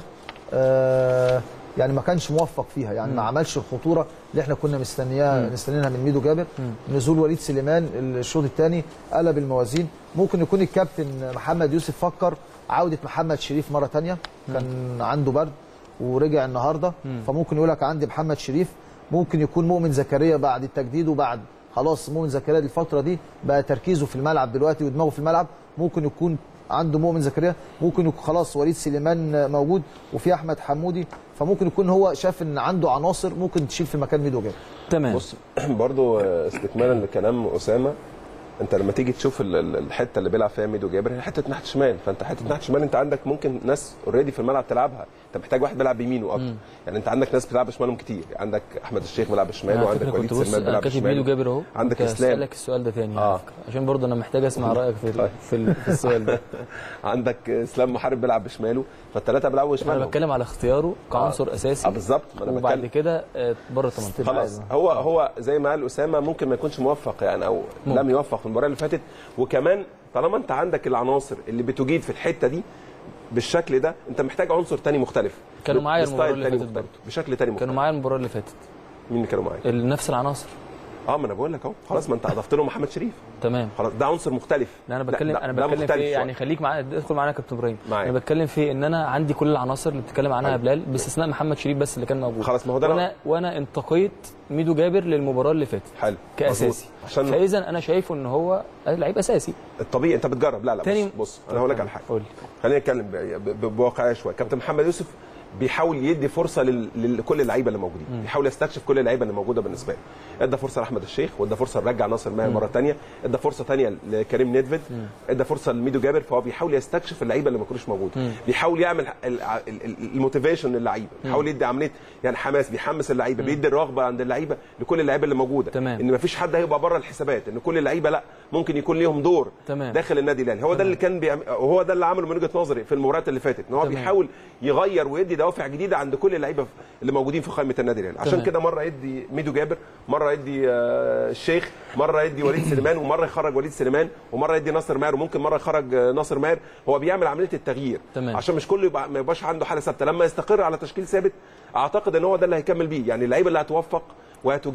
آه يعني ما كانش موفق فيها يعني ما عملش الخطوره اللي احنا كنا مستنياها مستنيينها من ميدو جابر نزول وليد سليمان الشوط الثاني قلب الموازين ممكن يكون الكابتن محمد يوسف فكر عوده محمد شريف مره ثانيه كان عنده برد ورجع النهارده فممكن يقول لك عندي محمد شريف ممكن يكون مؤمن زكريا بعد التجديد وبعد خلاص مؤمن زكريا دي الفتره دي بقى تركيزه في الملعب دلوقتي ودماغه في الملعب ممكن يكون عنده مؤمن زكريا ممكن يكون خلاص وليد سليمان موجود وفي احمد حمودي فممكن يكون هو شاف ان عنده عناصر ممكن تشيل في مكان ميدو جابر تمام بص برضو استكمالا لكلام اسامه انت لما تيجي تشوف ال- ال- الحته اللي بيلعب فيها ميدو جابر هي حته ناحيه شمال فانت حته ناحيه شمال انت عندك ممكن ناس اوريدي في الملعب تلعبها انت محتاج واحد بيلعب بيمينه اكتر يعني انت عندك ناس بتلعب بشمالهم كتير عندك احمد الشيخ بيلعب بشماله على وعندك فكره وليد كنت بص سليمان انا بيلعب كاتب ميدو بشماله جابر اهو عندك كنت اسلام. اسالك السؤال ده تاني آه. على فكره عشان برضه انا محتاج اسمع رايك في طيب. في, ال- في السؤال ده عندك اسلام محارب بيلعب بشماله فالثلاثه بيلعبوا انا بشمالهم بتكلم على اختياره كعنصر اساسي اه بالظبط ما انا وبعد بتكلم كده آه، بره 18 خلاص هو هو زي ما قال اسامه ممكن ما يكونش موفق يعني او ممكن. لم يوفق في المباراه اللي فاتت وكمان طالما انت عندك العناصر اللي بتجيد في الحته دي بالشكل ده انت محتاج عنصر تاني مختلف كانوا معايا بستايل المباراة اللي تاني فاتت مختلف. برضه. بشكل تاني مختلف كانوا معايا المباراه اللي فاتت مين اللي كانوا معايا ال- نفس العناصر اه ما انا بقول لك اهو خلاص ما انت اضفت له محمد شريف تمام خلاص ده عنصر مختلف لا انا بتكلم ده- انا ده بتكلم في مختلف إيه؟ يعني شوية. خليك معايا ادخل معانا يا كابتن ابراهيم معاك. انا بتكلم في ان انا عندي كل العناصر اللي بتتكلم عنها يا حلو. بلال باستثناء محمد شريف بس اللي كان موجود خلاص، ما هو ده وانا وانا انتقيت ميدو جابر للمباراه اللي فاتت حلو كاساسي مظبوط. عشان فاذا انا شايفه ان هو لعيب اساسي الطبيعي انت بتجرب لا لا تاني- بص, بص انا هقول لك على حاجه قول لي. خلينا نتكلم ب- ب- بواقعيه شويه كابتن محمد يوسف بيحاول يدي فرصه لل- لكل اللعيبه اللي موجودين بيحاول يستكشف كل اللعيبه اللي موجوده بالنسبه له ادى فرصه لاحمد الشيخ وادى فرصه لرجع ناصر ماهر مره ثانيه ادى فرصه ثانيه لكريم نيدفيد ادى فرصه لميدو جابر فهو بيحاول يستكشف اللعيبه اللي ما كانوش موجوده بيحاول يعمل ال- ال- ال- الموتيفيشن للعيبه بيحاول يدي عمليه يعني حماس بيحمس اللعيبه بيدي الرغبه عند اللعيبه لكل اللعيبه اللي موجوده تمام. ان ما فيش حد هيبقى بره الحسابات ان كل اللعيبه لا ممكن يكون ليهم دور تمام. داخل النادي الاهلي هو ده اللي كان بيعمل وهو ده اللي عمله من وجهه نظري في المباريات اللي فاتت ان هو تمام. بيحاول يغير ويدي دوافع جديده عند كل اللعيبه اللي موجودين في قائمه النادي الاهلي عشان تمام. كده مره يدي ميدو جابر مره يدي آه، الشيخ مره يدي وليد سليمان ومره يخرج وليد سليمان ومره يدي ناصر ماهر وممكن مره يخرج آه، ناصر ماهر هو بيعمل عمليه التغيير تمام. عشان مش كله يبقى ما يبقاش عنده حاله ثابته لما يستقر على تشكيل ثابت اعتقد ان هو ده اللي هيكمل بيه يعني اللعيبه اللي هتوفق وهتجيد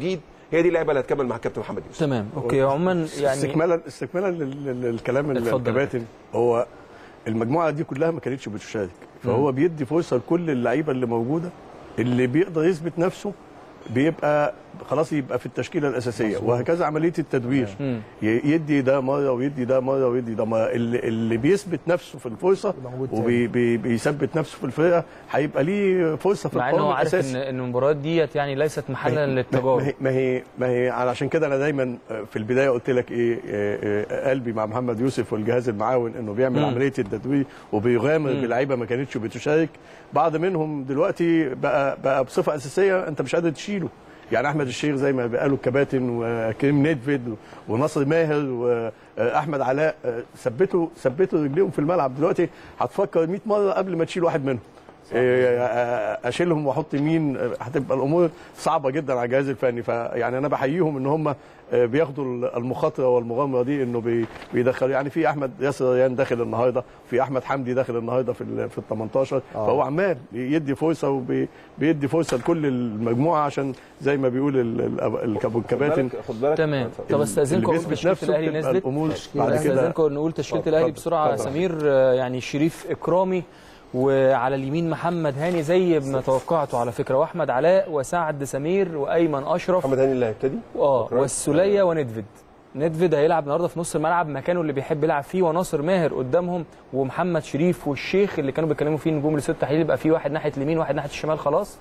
هي دي اللعبه اللي هتكمل مع الكابتن محمد يوسف تمام اوكي عموما يعني استكمالا استكمالا لل- لل- للكلام اتفضل يا الكباتن هو المجموعه دي كلها ما كانتش بتشارك فهو بيدي فرصه لكل اللعيبه اللي موجوده اللي بيقدر يثبت نفسه بيبقى خلاص يبقى في التشكيله الاساسيه وهكذا عمليه التدوير مم. ي- يدي ده مره ويدي ده مره ويدي ده مره اللي, اللي بيثبت نفسه في الفرصه موجود تاني. وبيثبت نفسه في الفرقه هيبقى ليه فرصه في مع انه القائم هو عارف الاساسي ان ان المباريات ديت يعني ليست محلا ما للتجارب هي ما هي ما هي علشان كده انا دايما في البدايه قلت لك ايه آه، آه، قلبي مع محمد يوسف والجهاز المعاون انه بيعمل مم. عمليه التدوير وبيغامر مم. بلعيبه ما كانتش بتشارك بعض منهم دلوقتي بقى بقى بصفه اساسيه انت مش قادر تشيله يعني احمد الشيخ زي ما قالوا الكباتن وكريم نيدفيد وناصر ماهر واحمد علاء آه، ثبتوا ثبتوا رجليهم في الملعب دلوقتي هتفكر 100 مره قبل ما تشيل واحد منهم إيه، اشيلهم واحط مين هتبقى الامور صعبه جدا على الجهاز الفني فيعني انا بحييهم ان هم بياخدوا المخاطره والمغامره دي انه بي- بيدخلوا يعني في احمد ياسر ريان داخل النهارده في احمد حمدي داخل النهارده في ال في ال 18 آه. فهو عمال يدي فرصه وبيدي فرصه لكل المجموعه عشان زي ما بيقول ال- ال- الكب- الكباتن خد بالك تمام طب اللي استاذنكم اقول بيثبت تشكيله نفسه الاهلي بتبقى نزلت الامور تشكيلة بعد كده استاذنكم نقول تشكيله اتفضل، الاهلي اتفضل، بسرعه اتفضل. سمير آه، يعني شريف اكرامي وعلى اليمين محمد هاني زي ما توقعته على فكره واحمد علاء وسعد سمير وايمن اشرف محمد هاني اللي هيبتدي اه أكرم. والسوليه وندفد ندفد هيلعب النهارده في نص الملعب مكانه اللي بيحب يلعب فيه وناصر ماهر قدامهم ومحمد شريف والشيخ اللي كانوا بيتكلموا فيه نجوم لسه التحليل يبقى فيه واحد ناحيه اليمين واحد ناحيه الشمال خلاص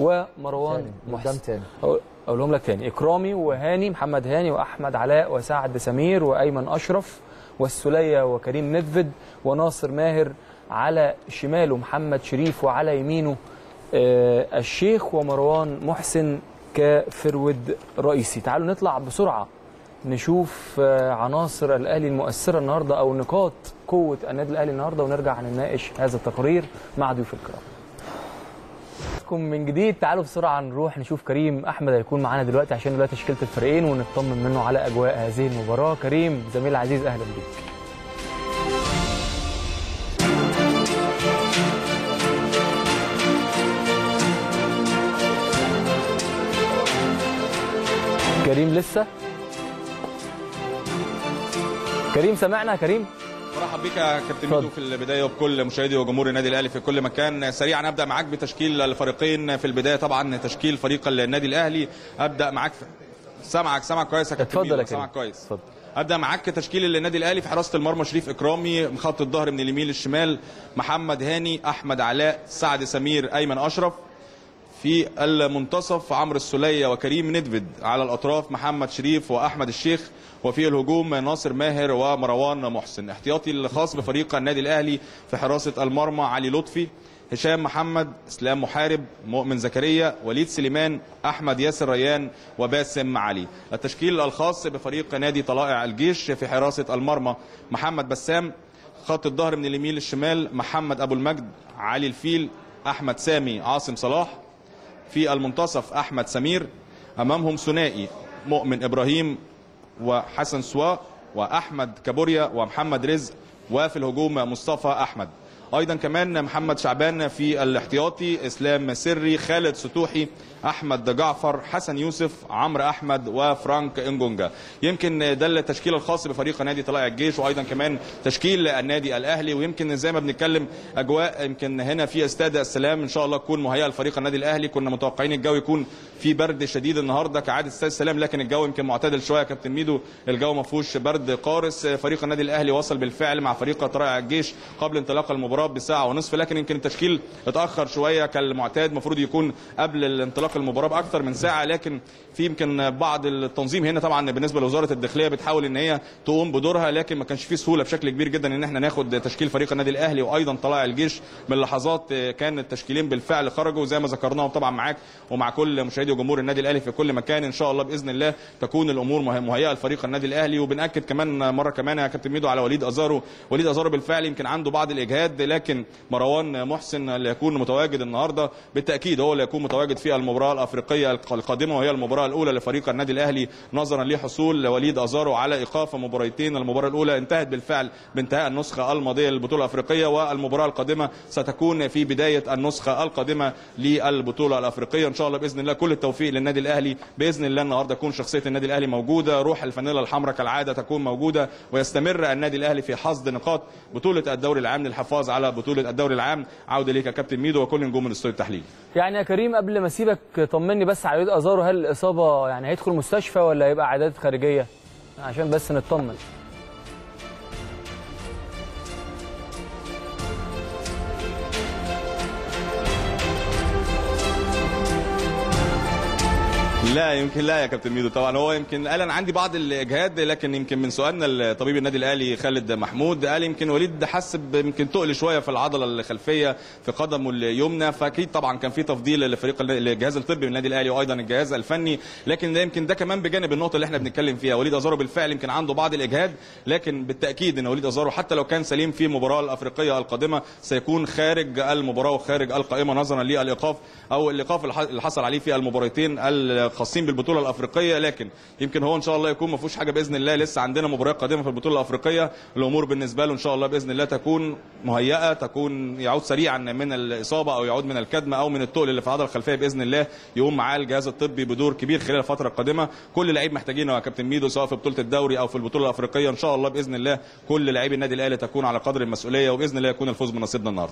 ومروان تاني قدام محسن تاني أقول- اقولهم لك تاني اكرامي وهاني محمد هاني واحمد علاء وسعد سمير وايمن اشرف والسوليه وكريم ندفد وناصر ماهر على شماله محمد شريف وعلى يمينه آه، الشيخ ومروان محسن كفرود رئيسي تعالوا نطلع بسرعه نشوف آه، عناصر الاهلي المؤثره النهارده او نقاط قوه النادي الاهلي النهارده ونرجع نناقش هذا التقرير مع ضيوف الكرام لكم من جديد تعالوا بسرعه نروح نشوف كريم احمد هيكون معانا دلوقتي عشان دلوقتي تشكيله الفريقين ونطمن منه على اجواء هذه المباراه كريم زميل عزيز اهلا بيك كريم لسه كريم سمعنا يا كريم مرحب بك يا كابتن اتفضل. ميدو في البدايه وبكل مشاهدي وجمهور النادي الاهلي في كل مكان سريعا ابدا معاك بتشكيل الفريقين في البدايه طبعا تشكيل فريق النادي الاهلي ابدا معاك في... سامعك سامعك كويس يا كابتن اتفضل ميدو يا كريم سامعك كويس اتفضل ابدا معاك تشكيل النادي الاهلي في حراسه المرمى شريف اكرامي خط الظهر من اليمين للشمال محمد هاني احمد علاء سعد سمير ايمن اشرف في المنتصف عمرو السولية وكريم ندفد على الأطراف محمد شريف وأحمد الشيخ وفي الهجوم ناصر ماهر ومروان محسن احتياطي الخاص بفريق النادي الأهلي في حراسة المرمى علي لطفي هشام محمد اسلام محارب مؤمن زكريا وليد سليمان احمد ياسر ريان وباسم علي التشكيل الخاص بفريق نادي طلائع الجيش في حراسه المرمى محمد بسام خط الظهر من اليمين للشمال محمد ابو المجد علي الفيل احمد سامي عاصم صلاح في المنتصف احمد سمير امامهم ثنائي مؤمن ابراهيم وحسن سوا واحمد كابوريا ومحمد رزق وفي الهجوم مصطفى احمد ايضا كمان محمد شعبان في الاحتياطي اسلام سري خالد ستوحي احمد جعفر حسن يوسف عمرو احمد وفرانك انجونجا يمكن ده التشكيل الخاص بفريق نادي طلائع الجيش وايضا كمان تشكيل النادي الاهلي ويمكن زي ما بنتكلم اجواء يمكن هنا في استاد السلام ان شاء الله تكون مهيئه لفريق النادي الاهلي كنا متوقعين الجو يكون في برد شديد النهارده كعاده استاد السلام لكن الجو يمكن معتدل شويه يا كابتن ميدو الجو ما فيهوش برد قارس فريق النادي الاهلي وصل بالفعل مع فريق طلائع الجيش قبل انطلاق المباراه بساعه ونصف لكن يمكن التشكيل اتاخر شويه كالمعتاد المفروض يكون قبل انطلاق المباراه باكثر من ساعه لكن في يمكن بعض التنظيم هنا طبعا بالنسبه لوزاره الداخليه بتحاول ان هي تقوم بدورها لكن ما كانش في سهوله بشكل كبير جدا ان احنا ناخد تشكيل فريق النادي الاهلي وايضا طلائع الجيش من لحظات كان التشكيلين بالفعل خرجوا زي ما ذكرناهم طبعا معاك ومع كل مشاهدي وجمهور النادي الاهلي في كل مكان ان شاء الله باذن الله تكون الامور مه- مهيئه لفريق النادي الاهلي وبناكد كمان مره كمان يا كابتن ميدو على وليد ازارو وليد ازارو بالفعل يمكن عنده بعض الاجهاد لكن مروان محسن اللي يكون متواجد النهارده بالتاكيد هو اللي يكون متواجد في المباراه الافريقيه القادمه وهي المباراه الاولى لفريق النادي الاهلي نظرا لحصول وليد ازارو على ايقاف مباراتين المباراه الاولى انتهت بالفعل بانتهاء النسخه الماضيه للبطوله الافريقيه والمباراه القادمه ستكون في بدايه النسخه القادمه للبطوله الافريقيه ان شاء الله باذن الله كل التوفيق للنادي الاهلي باذن الله النهارده تكون شخصيه النادي الاهلي موجوده روح الفانيلا الحمراء كالعاده تكون موجوده ويستمر النادي الاهلي في حصد نقاط بطوله الدوري العام للحفاظ على بطوله الدوري العام عوده ليك يا كابتن ميدو وكل نجوم من الاستوديو التحليلي يعني يا كريم قبل ما اسيبك طمني بس على وليد ازارو هل الاصابه يعني هيدخل مستشفى ولا هيبقى عادات خارجيه عشان بس نطمن لا يمكن لا يا كابتن ميدو طبعا هو يمكن قال انا عندي بعض الاجهاد لكن يمكن من سؤالنا لطبيب النادي الاهلي خالد محمود قال يمكن وليد حس يمكن تقل شويه في العضله الخلفيه في قدمه اليمنى فاكيد طبعا كان في تفضيل لفريق الجهاز الطبي من النادي الاهلي وايضا الجهاز الفني لكن ده يمكن ده كمان بجانب النقطه اللي احنا بنتكلم فيها وليد ازارو بالفعل يمكن عنده بعض الاجهاد لكن بالتاكيد ان وليد ازارو حتى لو كان سليم في المباراه الافريقيه القادمه سيكون خارج المباراه وخارج القائمه نظرا للايقاف او الايقاف اللي حصل عليه في المباراتين الخاصين بالبطوله الافريقيه لكن يمكن هو ان شاء الله يكون ما فيهوش حاجه باذن الله لسه عندنا مباريات قادمه في البطوله الافريقيه الامور بالنسبه له ان شاء الله باذن الله تكون مهيئه تكون يعود سريعا من الاصابه او يعود من الكدمه او من التقل اللي في العضله الخلفيه باذن الله يقوم معاه الجهاز الطبي بدور كبير خلال الفتره القادمه كل لعيب محتاجينه يا كابتن ميدو سواء في بطوله الدوري او في البطوله الافريقيه ان شاء الله باذن الله كل لاعبي النادي الاهلي تكون على قدر المسؤوليه وباذن الله يكون الفوز بنصيبنا النهارده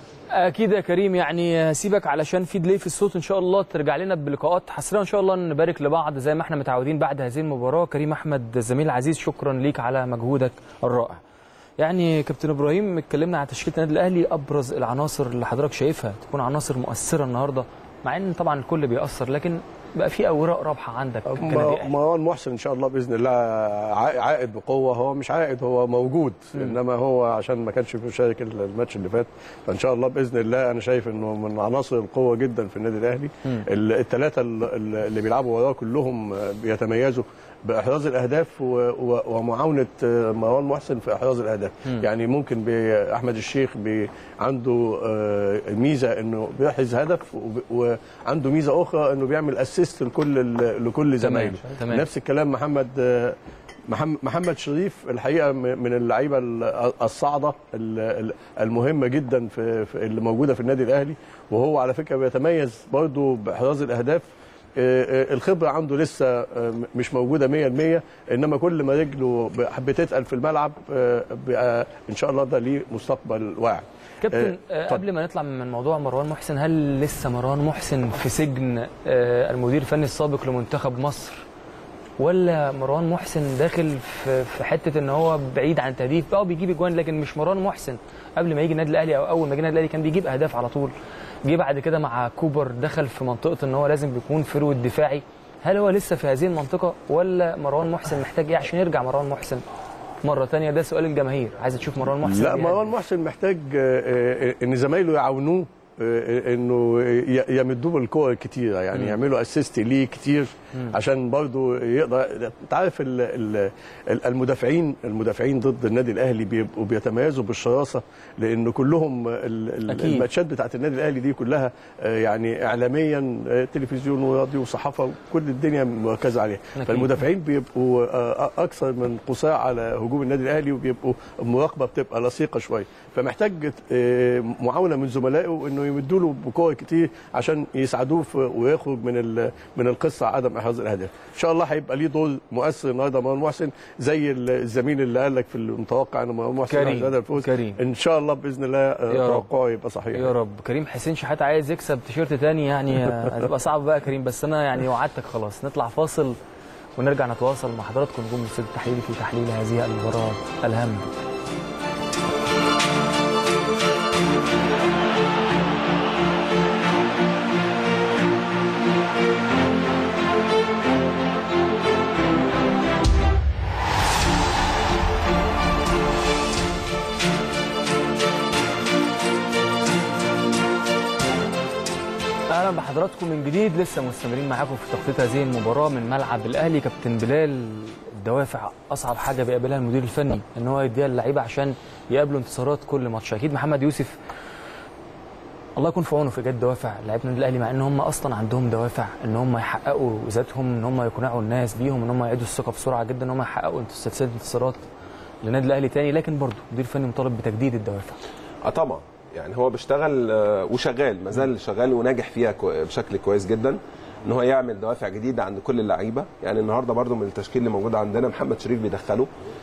اكيد يا كريم يعني هسيبك علشان في ديلي في الصوت ان شاء الله ترجع لنا بلقاءات حصريه ان شاء الله نبارك لبعض زي ما احنا متعودين بعد هذه المباراه كريم احمد الزميل العزيز شكرا ليك على مجهودك الرائع يعني كابتن ابراهيم اتكلمنا عن تشكيله النادي الاهلي ابرز العناصر اللي حضرتك شايفها تكون عناصر مؤثره النهارده مع ان طبعا الكل بيأثر لكن بقى في اوراق رابحه عندك كنادي أهلي. مروان محسن ان شاء الله باذن الله عا- عائد بقوه هو مش عائد هو موجود انما هو عشان ما كانش بيشارك الماتش اللي فات فان شاء الله باذن الله انا شايف انه من عناصر القوه جدا في النادي الاهلي الثلاثه اللي بيلعبوا وراه كلهم بيتميزوا باحراز الاهداف و- و- ومعاونه مروان محسن في احراز الاهداف يعني ممكن بي- احمد الشيخ بي عنده آه، ميزه انه بيحرز هدف وب- وعنده ميزه اخرى انه بيعمل اسيست لكل ال- لكل زمايله تمام. نفس الكلام محمد آه، محم- محمد شريف الحقيقه م- من اللعيبه ال- الصاعده ال- ال- المهمه جدا في في- اللي موجوده في النادي الاهلي وهو على فكره بيتميز برضه باحراز الاهداف آه، آه، الخبره عنده لسه آه، م- مش موجوده 100% انما كل ما رجله ب- بتتقل في الملعب آه، بقى ان شاء الله ده ليه مستقبل واعي كابتن آه، آه، اتفضل. قبل ما نطلع من موضوع مروان محسن هل لسه مروان محسن في سجن آه، المدير الفني السابق لمنتخب مصر ولا مروان محسن داخل في في حته ان هو بعيد عن التهديف بقى هو بيجيب اجوان لكن مش مروان محسن قبل ما يجي النادي الاهلي او اول ما جه النادي الاهلي كان بيجيب اهداف على طول جه بعد كده مع كوبر دخل في منطقه ان هو لازم بيكون فرود دفاعي هل هو لسه في هذه المنطقه ولا مروان محسن محتاج ايه عشان يرجع مروان محسن مره تانية ده سؤال الجماهير عايزه تشوف مروان محسن لا إيه مروان محسن محتاج آه، آه، ان زمايله يعاونوه آه، انه ي- يمدوه بالكور كتيره يعني يعملوا اسيست ليه كتير عشان برضه يقدر انت عارف ال- ال- ال- المدافعين المدافعين ضد النادي الاهلي بيبقوا بيتميزوا بالشراسه لان كلهم ال- ال- أكيد. الماتشات بتاعت النادي الاهلي دي كلها آه، يعني اعلاميا آه، تلفزيون وراديو وصحافه كل الدنيا مركزه عليها أكيد. فالمدافعين بيبقوا آه، اكثر من قصاع على هجوم النادي الاهلي وبيبقوا المراقبه بتبقى لصيقه شويه فمحتاج آه، معاونه من زملائه انه يمدوا له بكور كتير عشان يساعدوه في- ويخرج من ال- من القصه عدم احراز الاهداف ان شاء الله هيبقى ليه دور مؤثر النهارده مروان محسن زي الزميل اللي قال لك في المتوقع ان مروان محسن كريم. هيحرز هدف الفوز كريم. ان شاء الله باذن الله آه، يا رب. توقعه يبقى صحيح يا رب كريم حسين شحات عايز يكسب تيشيرت تاني يعني هتبقى صعب بقى يا كريم بس انا يعني وعدتك خلاص نطلع فاصل ونرجع نتواصل مع حضراتكم نجوم الاستوديو التحليلي في تحليل هذه المباراه الهامه اهلا بحضراتكم من جديد لسه مستمرين معاكم في تغطيه هذه المباراه من ملعب الاهلي كابتن بلال الدوافع اصعب حاجه بيقابلها المدير الفني ان هو يديها للعيبه عشان يقابلوا انتصارات كل ماتش اكيد محمد يوسف الله يكون في عونه في جد دوافع لعيبه النادي الاهلي مع ان هم اصلا عندهم دوافع ان هم يحققوا ذاتهم ان هم يقنعوا الناس بيهم ان هم يعيدوا الثقه بسرعه جدا ان هم يحققوا سلسله انتصارات للنادي الاهلي تاني لكن برضه المدير الفني مطالب بتجديد الدوافع اه طبعا يعني هو بيشتغل آه، وشغال ما زال شغال وناجح فيها كو- بشكل كويس جدا ان هو يعمل دوافع جديده عند كل اللعيبه يعني النهارده برضو من التشكيل اللي موجود عندنا محمد شريف بيدخله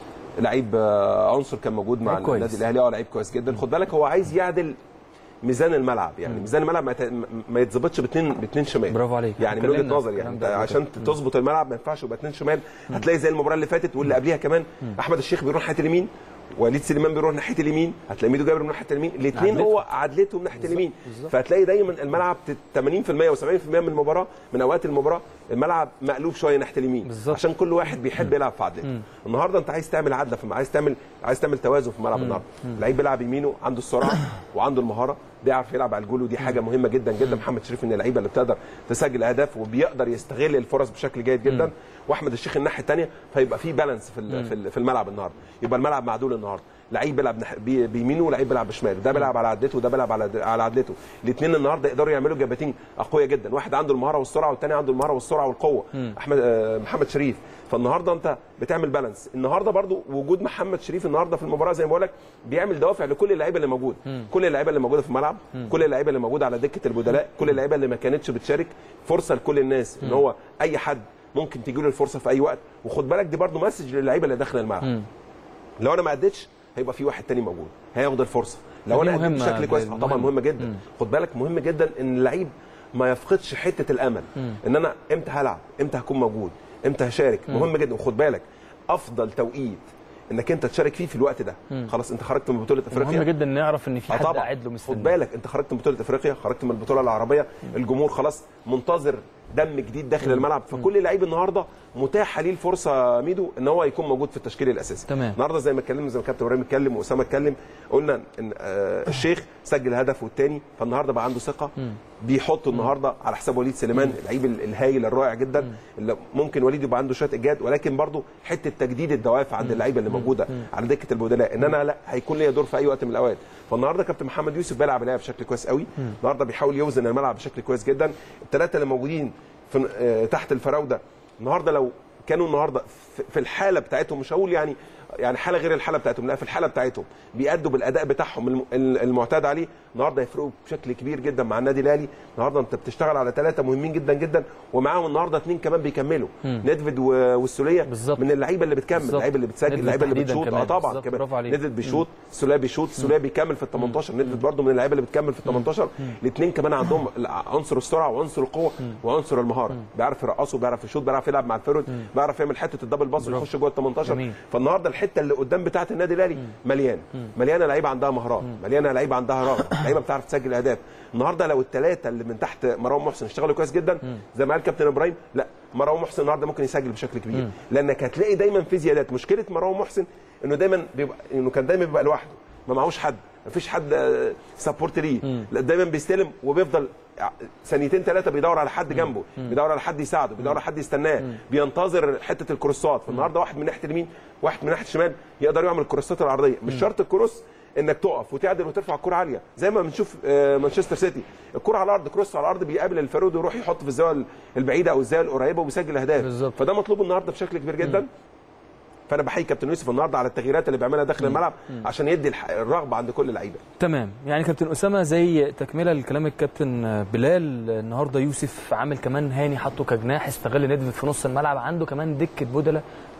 لعيب آه، عنصر كان موجود مع لعيب كويس. النادي الاهلي اه لعيب كويس جدا خد بالك هو عايز يعدل ميزان الملعب يعني ميزان الملعب ما يت- ما يتظبطش باثنين باثنين شمال برافو عليك. يعني من اتكلمنا وجهه في نظري يعني الكلام انت ده قبل عشان كده. تظبط الملعب ما ينفعش يبقى اثنين شمال هتلاقي زي المباراه اللي فاتت واللي قبليها كمان احمد الشيخ بيروح ناحيه اليمين وليد سليمان بيروح ناحيه اليمين هتلاقي ميدو جابر من ناحيه اليمين الاثنين عدلته. هو عدلته من ناحيه اليمين فهتلاقي دايما الملعب ت- 80% و70% من المباراه من اوقات المباراه الملعب مقلوب شويه ناحيه اليمين بالظبط. عشان كل واحد بيحب يلعب في عدلته النهارده انت عايز تعمل عدله في عايز تعمل عايز تعمل توازن في الملعب النهارده لعيب بيلعب يمينه عنده السرعه وعنده المهاره بيعرف يلعب على الجول ودي حاجه مهمه جدا جدا محمد شريف من اللعيبه اللي بتقدر تسجل اهداف وبيقدر يستغل الفرص بشكل جيد جدا واحمد الشيخ الناحيه الثانيه فيبقى في بالانس في ال- في ال- في الملعب النهارده يبقى الملعب معدول النهارده لعيب بيلعب نح- بي- بيمينه ولعيب بيلعب بشماله ده بيلعب على عدلته وده بيلعب على على عدلته الاثنين النهارده يقدروا يعملوا جبهتين اقوياء جدا واحد عنده المهاره والسرعه والثاني عنده المهاره والسرعه والقوه احمد آه، محمد شريف فالنهارده انت بتعمل بالانس النهارده برضو وجود محمد شريف النهارده في المباراه زي ما بقول لك بيعمل دوافع لكل اللعيبه اللي موجوده كل اللعيبه اللي موجوده في الملعب كل اللعيبه اللي موجوده على دكه البدلاء كل اللعيبه اللي ما كانتش بتشارك فرصه لكل الناس ان هو اي حد ممكن تيجي له الفرصه في اي وقت وخد بالك دي برضو مسج للعيبه اللي داخله الملعب لو انا ما اديتش هيبقى في واحد تاني موجود هياخد الفرصه لو دي انا اديت مهمة بشكل كويس جدا، طبعا مهمة. مهمه جدا خد بالك مهم جدا ان اللعيب ما يفقدش حته الامل ان انا امتى هلعب امتى هكون موجود امتى هشارك مهم جدا وخد بالك افضل توقيت انك انت تشارك فيه في الوقت ده خلاص انت خرجت من بطوله افريقيا مهم جدا نعرف ان في اه حد طبعا قاعد له مستني خد بالك انت خرجت من بطوله افريقيا خرجت من البطوله العربيه الجمهور خلاص منتظر دم جديد داخل الملعب فكل لعيب النهارده متاحه ليه الفرصه ميدو ان هو يكون موجود في التشكيل الاساسي تمام. النهارده زي ما اتكلمنا زي ما كابتن ابراهيم اتكلم واسامه اتكلم قلنا ان آه الشيخ سجل هدف والتاني فالنهارده بقى عنده ثقه بيحط النهارده على حساب وليد سليمان اللعيب ال- الهايل الرائع جدا اللي ممكن وليد يبقى عنده شويه اجهاد ولكن برضه حته تجديد الدوافع عند اللعيبه اللي موجوده على دكه البدلاء ان انا لا هيكون ليا دور في اي وقت من الاوقات فالنهارده كابتن محمد يوسف بيلعب اللعب بشكل كويس قوي النهارده بيحاول يوزن الملعب بشكل كويس جدا الثلاثه اللي موجودين في آه، تحت الفراوده النهارده لو كانوا النهارده في- في الحاله بتاعتهم مش هقول يعني يعني حاله غير الحاله بتاعتهم لا في الحاله بتاعتهم بيأدوا بالاداء بتاعهم الم- ال- المعتاد عليه النهارده يفرقوا بشكل كبير جدا مع النادي الاهلي النهارده انت بتشتغل على ثلاثه مهمين جدا جدا ومعاهم النهارده اثنين كمان بيكملوا ندفد و- والسوليه بالظبط. من اللعيبه اللي بتكمل بالظبط. اللعيبه اللي بتسجل ندفد اللعيبه اللي تحديداً بتشوط اه كمان. طبعا بالظبط. كمان برافو عليك. ندفد بيشوط السوليه بيشوط السوليه بيكمل في ال 18 ندفد برده من اللعيبه اللي بتكمل في ال 18 الاثنين كمان عندهم عنصر السرعه وعنصر القوه وعنصر المهاره بيعرف يرقصه بيعرف يشوط بيعرف يلعب مع الفيرود بيعرف يعمل حته الدبل باص برافو. ويخش جوه ال 18 جميل. فالنهارده الحته اللي قدام بتاعه النادي الاهلي مليانه مليانه لعيبه عندها مهارات مليانه لعيبه عندها رغبه لعيبه بتعرف تسجل اهداف النهارده لو الثلاثه اللي من تحت مروان محسن اشتغلوا كويس جدا زي ما قال كابتن ابراهيم لا مروان محسن النهارده ممكن يسجل بشكل كبير لانك هتلاقي دايما في زيادات مشكله مروان محسن انه دايما بيبقى انه كان دايما بيبقى لوحده ما معهوش حد ما فيش حد سبورت ليه لا دايما بيستلم وبيفضل ثانيتين ثلاثه بيدور على حد جنبه بيدور على حد يساعده بيدور على حد يستناه بينتظر حته الكروسات فالنهارده واحد من ناحيه اليمين واحد من ناحيه الشمال يقدر يعمل الكروسات العرضيه مش شرط الكروس انك تقف وتعدل وترفع الكره عاليه زي ما بنشوف آه، مانشستر سيتي الكره على الارض كروس على الارض بيقابل الفرود ويروح يحط في الزاويه البعيده او الزاويه القريبه وبيسجل اهداف بالظبط. فده مطلوب النهارده بشكل كبير جدا فانا بحيي كابتن يوسف النهارده على التغييرات اللي بيعملها داخل الملعب عشان يدي الح- الرغبه عند كل اللعيبه تمام يعني كابتن اسامه زي تكمله لكلام الكابتن بلال النهارده يوسف عامل كمان هاني حطه كجناح استغل ندفد في نص الملعب عنده كمان دكه بدله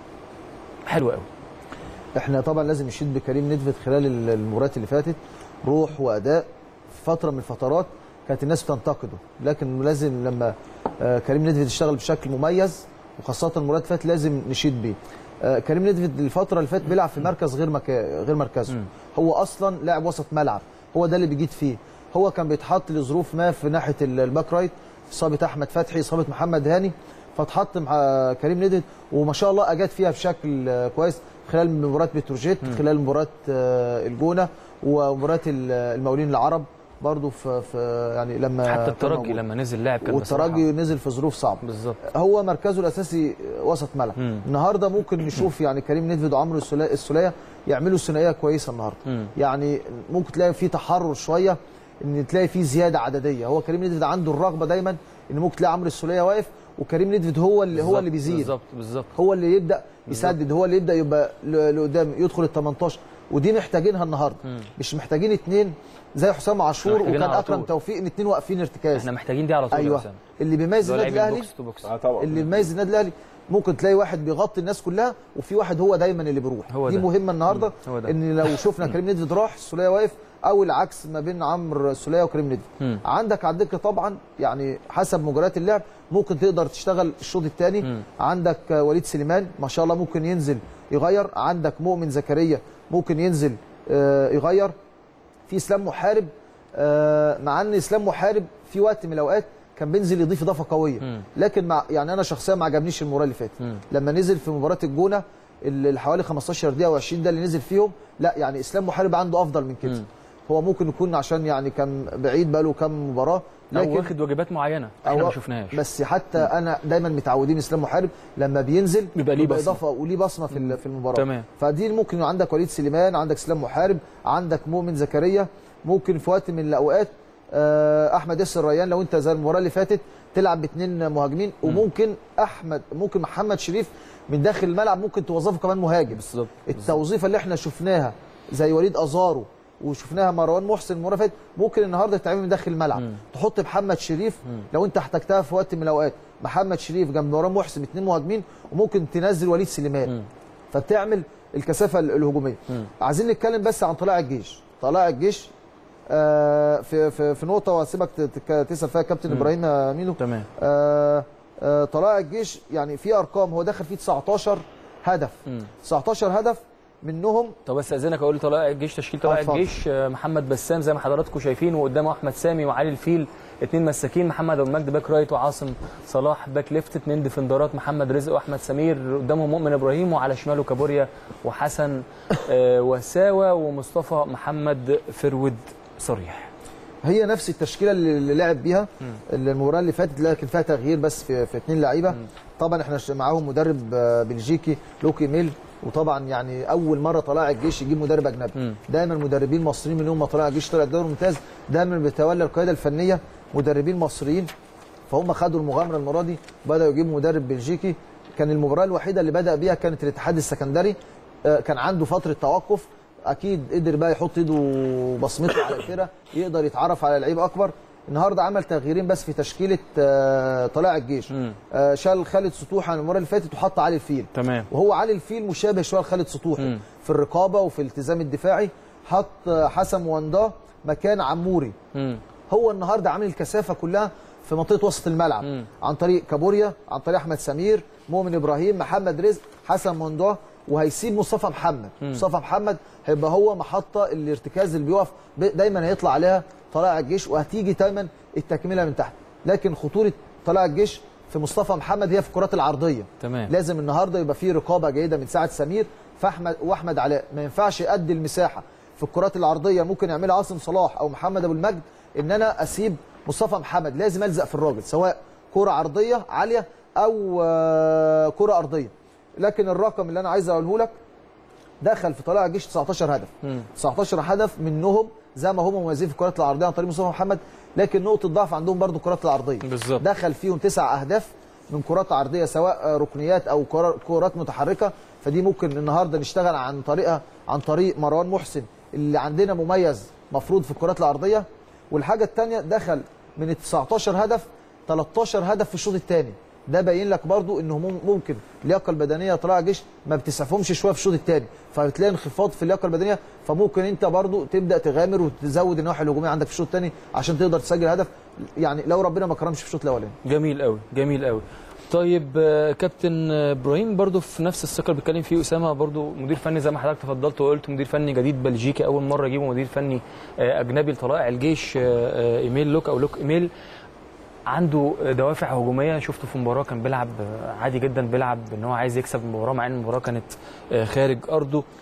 حلوه قوي احنا طبعا لازم نشيد بكريم ندفد خلال ال- المباريات اللي فاتت روح واداء في فتره من الفترات كانت الناس بتنتقده لكن لازم لما آه، كريم ندفد يشتغل بشكل مميز وخاصه المباريات اللي فاتت لازم نشيد بيه آه، كريم ندفد الفتره اللي فاتت بيلعب في مركز غير مكا... غير مركزه هو اصلا لاعب وسط ملعب هو ده اللي بيجيد فيه هو كان بيتحط لظروف ما في ناحيه ال- الباك رايت اصابه احمد فتحي اصابه محمد هاني فاتحط مع كريم ندفد وما شاء الله اجاد فيها بشكل آه، كويس خلال مباراه بتروجيت خلال مباراه آه، الجونه ومباراه ال- المقاولين العرب برضو في, في يعني لما حتى كان الترجي موجود. لما نزل لعب كان والترجي بصراحة- نزل في ظروف صعبه بالظبط هو مركزه الاساسي وسط ملعب مم. النهارده ممكن نشوف يعني كريم نيدفيد وعمرو السلا- السوليه يعملوا ثنائيه كويسه النهارده مم. يعني ممكن تلاقي في تحرر شويه ان تلاقي في زياده عدديه هو كريم نيدفيد عنده الرغبه دايما ان ممكن تلاقي عمرو السوليه واقف وكريم نيدفيد هو اللي هو اللي بيزيد بالظبط بالظبط هو اللي يبدا يسدد هو اللي يبدا يبقى ل- لقدام يدخل ال 18 ودي محتاجينها النهارده مش محتاجين اتنين زي حسام عاشور محتاجينها وكان على اكرم طول. توفيق ان اتنين واقفين ارتكاز احنا محتاجين دي على طول يا ايوه أسامة. اللي بيميز اللي هو النادي لعيب الاهلي البوكس تو بوكس اه طبعا اللي بيميز النادي الاهلي ممكن تلاقي واحد بيغطي الناس كلها وفي واحد هو دايما اللي بيروح هو دي ده. مهمه النهارده هو ده. ان لو شفنا كريم نيدفيد راح السوليه واقف او العكس ما بين عمرو السوليه وكريم مم. نيدفيد عندك على الدكه طبعا يعني حسب مجريات اللعب ممكن تقدر تشتغل الشوط الثاني مم. عندك آه، وليد سليمان ما شاء الله ممكن ينزل يغير عندك مؤمن زكريا ممكن ينزل آه، يغير في اسلام محارب آه، مع ان اسلام محارب في وقت من الاوقات كان بينزل يضيف اضافه قويه مم. لكن مع يعني انا شخصيا ما عجبنيش المباراه اللي فاتت مم. لما نزل في مباراه الجونه ال- الحوالي 15 دقيقه و20 ده اللي نزل فيهم لا يعني اسلام محارب عنده افضل من كده مم. هو ممكن يكون عشان يعني كان بعيد بقاله كام مباراه او لكن واخد واجبات معينه احنا أو- ما شفناهاش بس حتى انا دايما متعودين اسلام محارب لما بينزل بيبقى ليه بصمة. اضافه وليه بصمه في ال- في المباراه تمام. فدي ممكن عندك وليد سليمان عندك اسلام محارب عندك مؤمن زكريا ممكن في وقت من الاوقات آه، احمد ياسر ريان لو انت زي المباراه اللي فاتت تلعب باثنين مهاجمين وممكن احمد ممكن محمد شريف من داخل الملعب ممكن توظفه كمان مهاجم بالظبط التوظيفه اللي احنا شفناها زي وليد ازارو وشفناها مروان محسن المره اللي فاتت ممكن النهارده تتعمل من داخل الملعب مم. تحط محمد شريف لو انت احتجتها في وقت من الاوقات محمد شريف جنب مروان محسن اثنين مهاجمين وممكن تنزل وليد سليمان مم. فبتعمل الكثافه ال- الهجوميه مم. عايزين نتكلم بس عن طلائع الجيش طلائع الجيش آه في في في نقطه واسيبك ت- تك- تسال فيها كابتن ابراهيم آه، مينو تمام آه آه طلائع الجيش يعني في ارقام هو دخل فيه 19 هدف مم. 19 هدف منهم طب بس اذنك اقول طلائع الجيش تشكيل طلائع اتفضل. الجيش آه، محمد بسام زي ما حضراتكم شايفين وقدامه احمد سامي وعلي الفيل اثنين مساكين محمد ابو المجد باك رايت وعاصم صلاح باك ليفت اثنين ديفندرات محمد رزق واحمد سمير قدامهم مؤمن ابراهيم وعلى شماله كابوريا وحسن آه، وساوة ومصطفى محمد فرود صريح هي نفس التشكيله اللي اللي لعب بيها المباراه اللي فاتت لكن فيها تغيير بس في, في اثنين لعيبه طبعا احنا ش- معاهم مدرب آه، بلجيكي لوكي ميل وطبعا يعني اول مره طلائع الجيش يجيب مدرب اجنبي مم. دايما مدربين مصريين من يوم ما طلائع الجيش طلع الدوري الممتاز دايما بيتولى القياده الفنيه مدربين مصريين فهم خدوا المغامره المره دي بداوا يجيبوا مدرب بلجيكي كان المباراه الوحيده اللي بدا بيها كانت الاتحاد السكندري آه، كان عنده فتره توقف اكيد قدر بقى يحط ايده وبصمته على الفرقه يقدر يتعرف على لعيب اكبر النهارده عمل تغييرين بس في تشكيله آه، طلائع الجيش مم. آه، شال خالد سطوح عن المباراه اللي فاتت وحط علي الفيل تمام وهو علي الفيل مشابه شويه لخالد سطوح مم. في الرقابه وفي الالتزام الدفاعي حط آه، حسن واندا مكان عموري مم. هو النهارده عامل الكثافه كلها في منطقه وسط الملعب مم. عن طريق كابوريا عن طريق احمد سمير مؤمن ابراهيم محمد رزق حسن منداه وهيسيب مصطفى محمد مصطفى محمد هيبقى هو محطه الارتكاز اللي بيقف ب- دايما هيطلع عليها طلائع الجيش وهتيجي دايما التكمله من تحت لكن خطوره طلائع الجيش في مصطفى محمد هي في الكرات العرضيه تمام لازم النهارده يبقى فيه رقابه جيده من سعد سمير فاحمد واحمد علاء ما ينفعش يأدي المساحه في الكرات العرضيه ممكن يعملها عاصم صلاح او محمد ابو المجد ان انا اسيب مصطفى محمد لازم الزق في الراجل سواء كره عرضيه عاليه او آه، كره ارضيه لكن الرقم اللي انا عايز اقوله لك دخل في طلائع الجيش 19 هدف مم. 19 هدف منهم زي ما هم مميزين في الكرات العرضيه عن طريق مصطفى محمد لكن نقطه ضعف عندهم برضو الكرات العرضيه بالظبط. دخل فيهم تسع اهداف من كرات عرضيه سواء آه، ركنيات او كرا- كرات متحركه فدي ممكن النهارده نشتغل عن طريقها عن طريق مروان محسن اللي عندنا مميز مفروض في الكرات العرضيه والحاجه الثانيه دخل من ال 19 هدف 13 هدف في الشوط الثاني ده باين لك برضو انه مم- ممكن اللياقه البدنيه طلع جيش ما بتسعفهمش شويه في الشوط الثاني فبتلاقي انخفاض في اللياقه البدنيه فممكن انت برضو تبدا تغامر وتزود النواحي الهجوميه عندك في الشوط الثاني عشان تقدر تسجل هدف يعني لو ربنا ما كرمش في الشوط الاولاني جميل قوي جميل قوي طيب آه، كابتن آه، ابراهيم برضو في نفس الثقه اللي بيتكلم فيه اسامه برضو مدير فني زي ما حضرتك تفضلت وقلت مدير فني جديد بلجيكي اول مره يجيبوا مدير فني آه، اجنبي لطلائع الجيش آه، آه، ايميل لوك او لوك ايميل عنده دوافع هجوميه شفته في مباراه كان بيلعب آه، عادي جدا بيلعب ان هو عايز يكسب المباراه مع ان المباراه كانت آه، خارج ارضه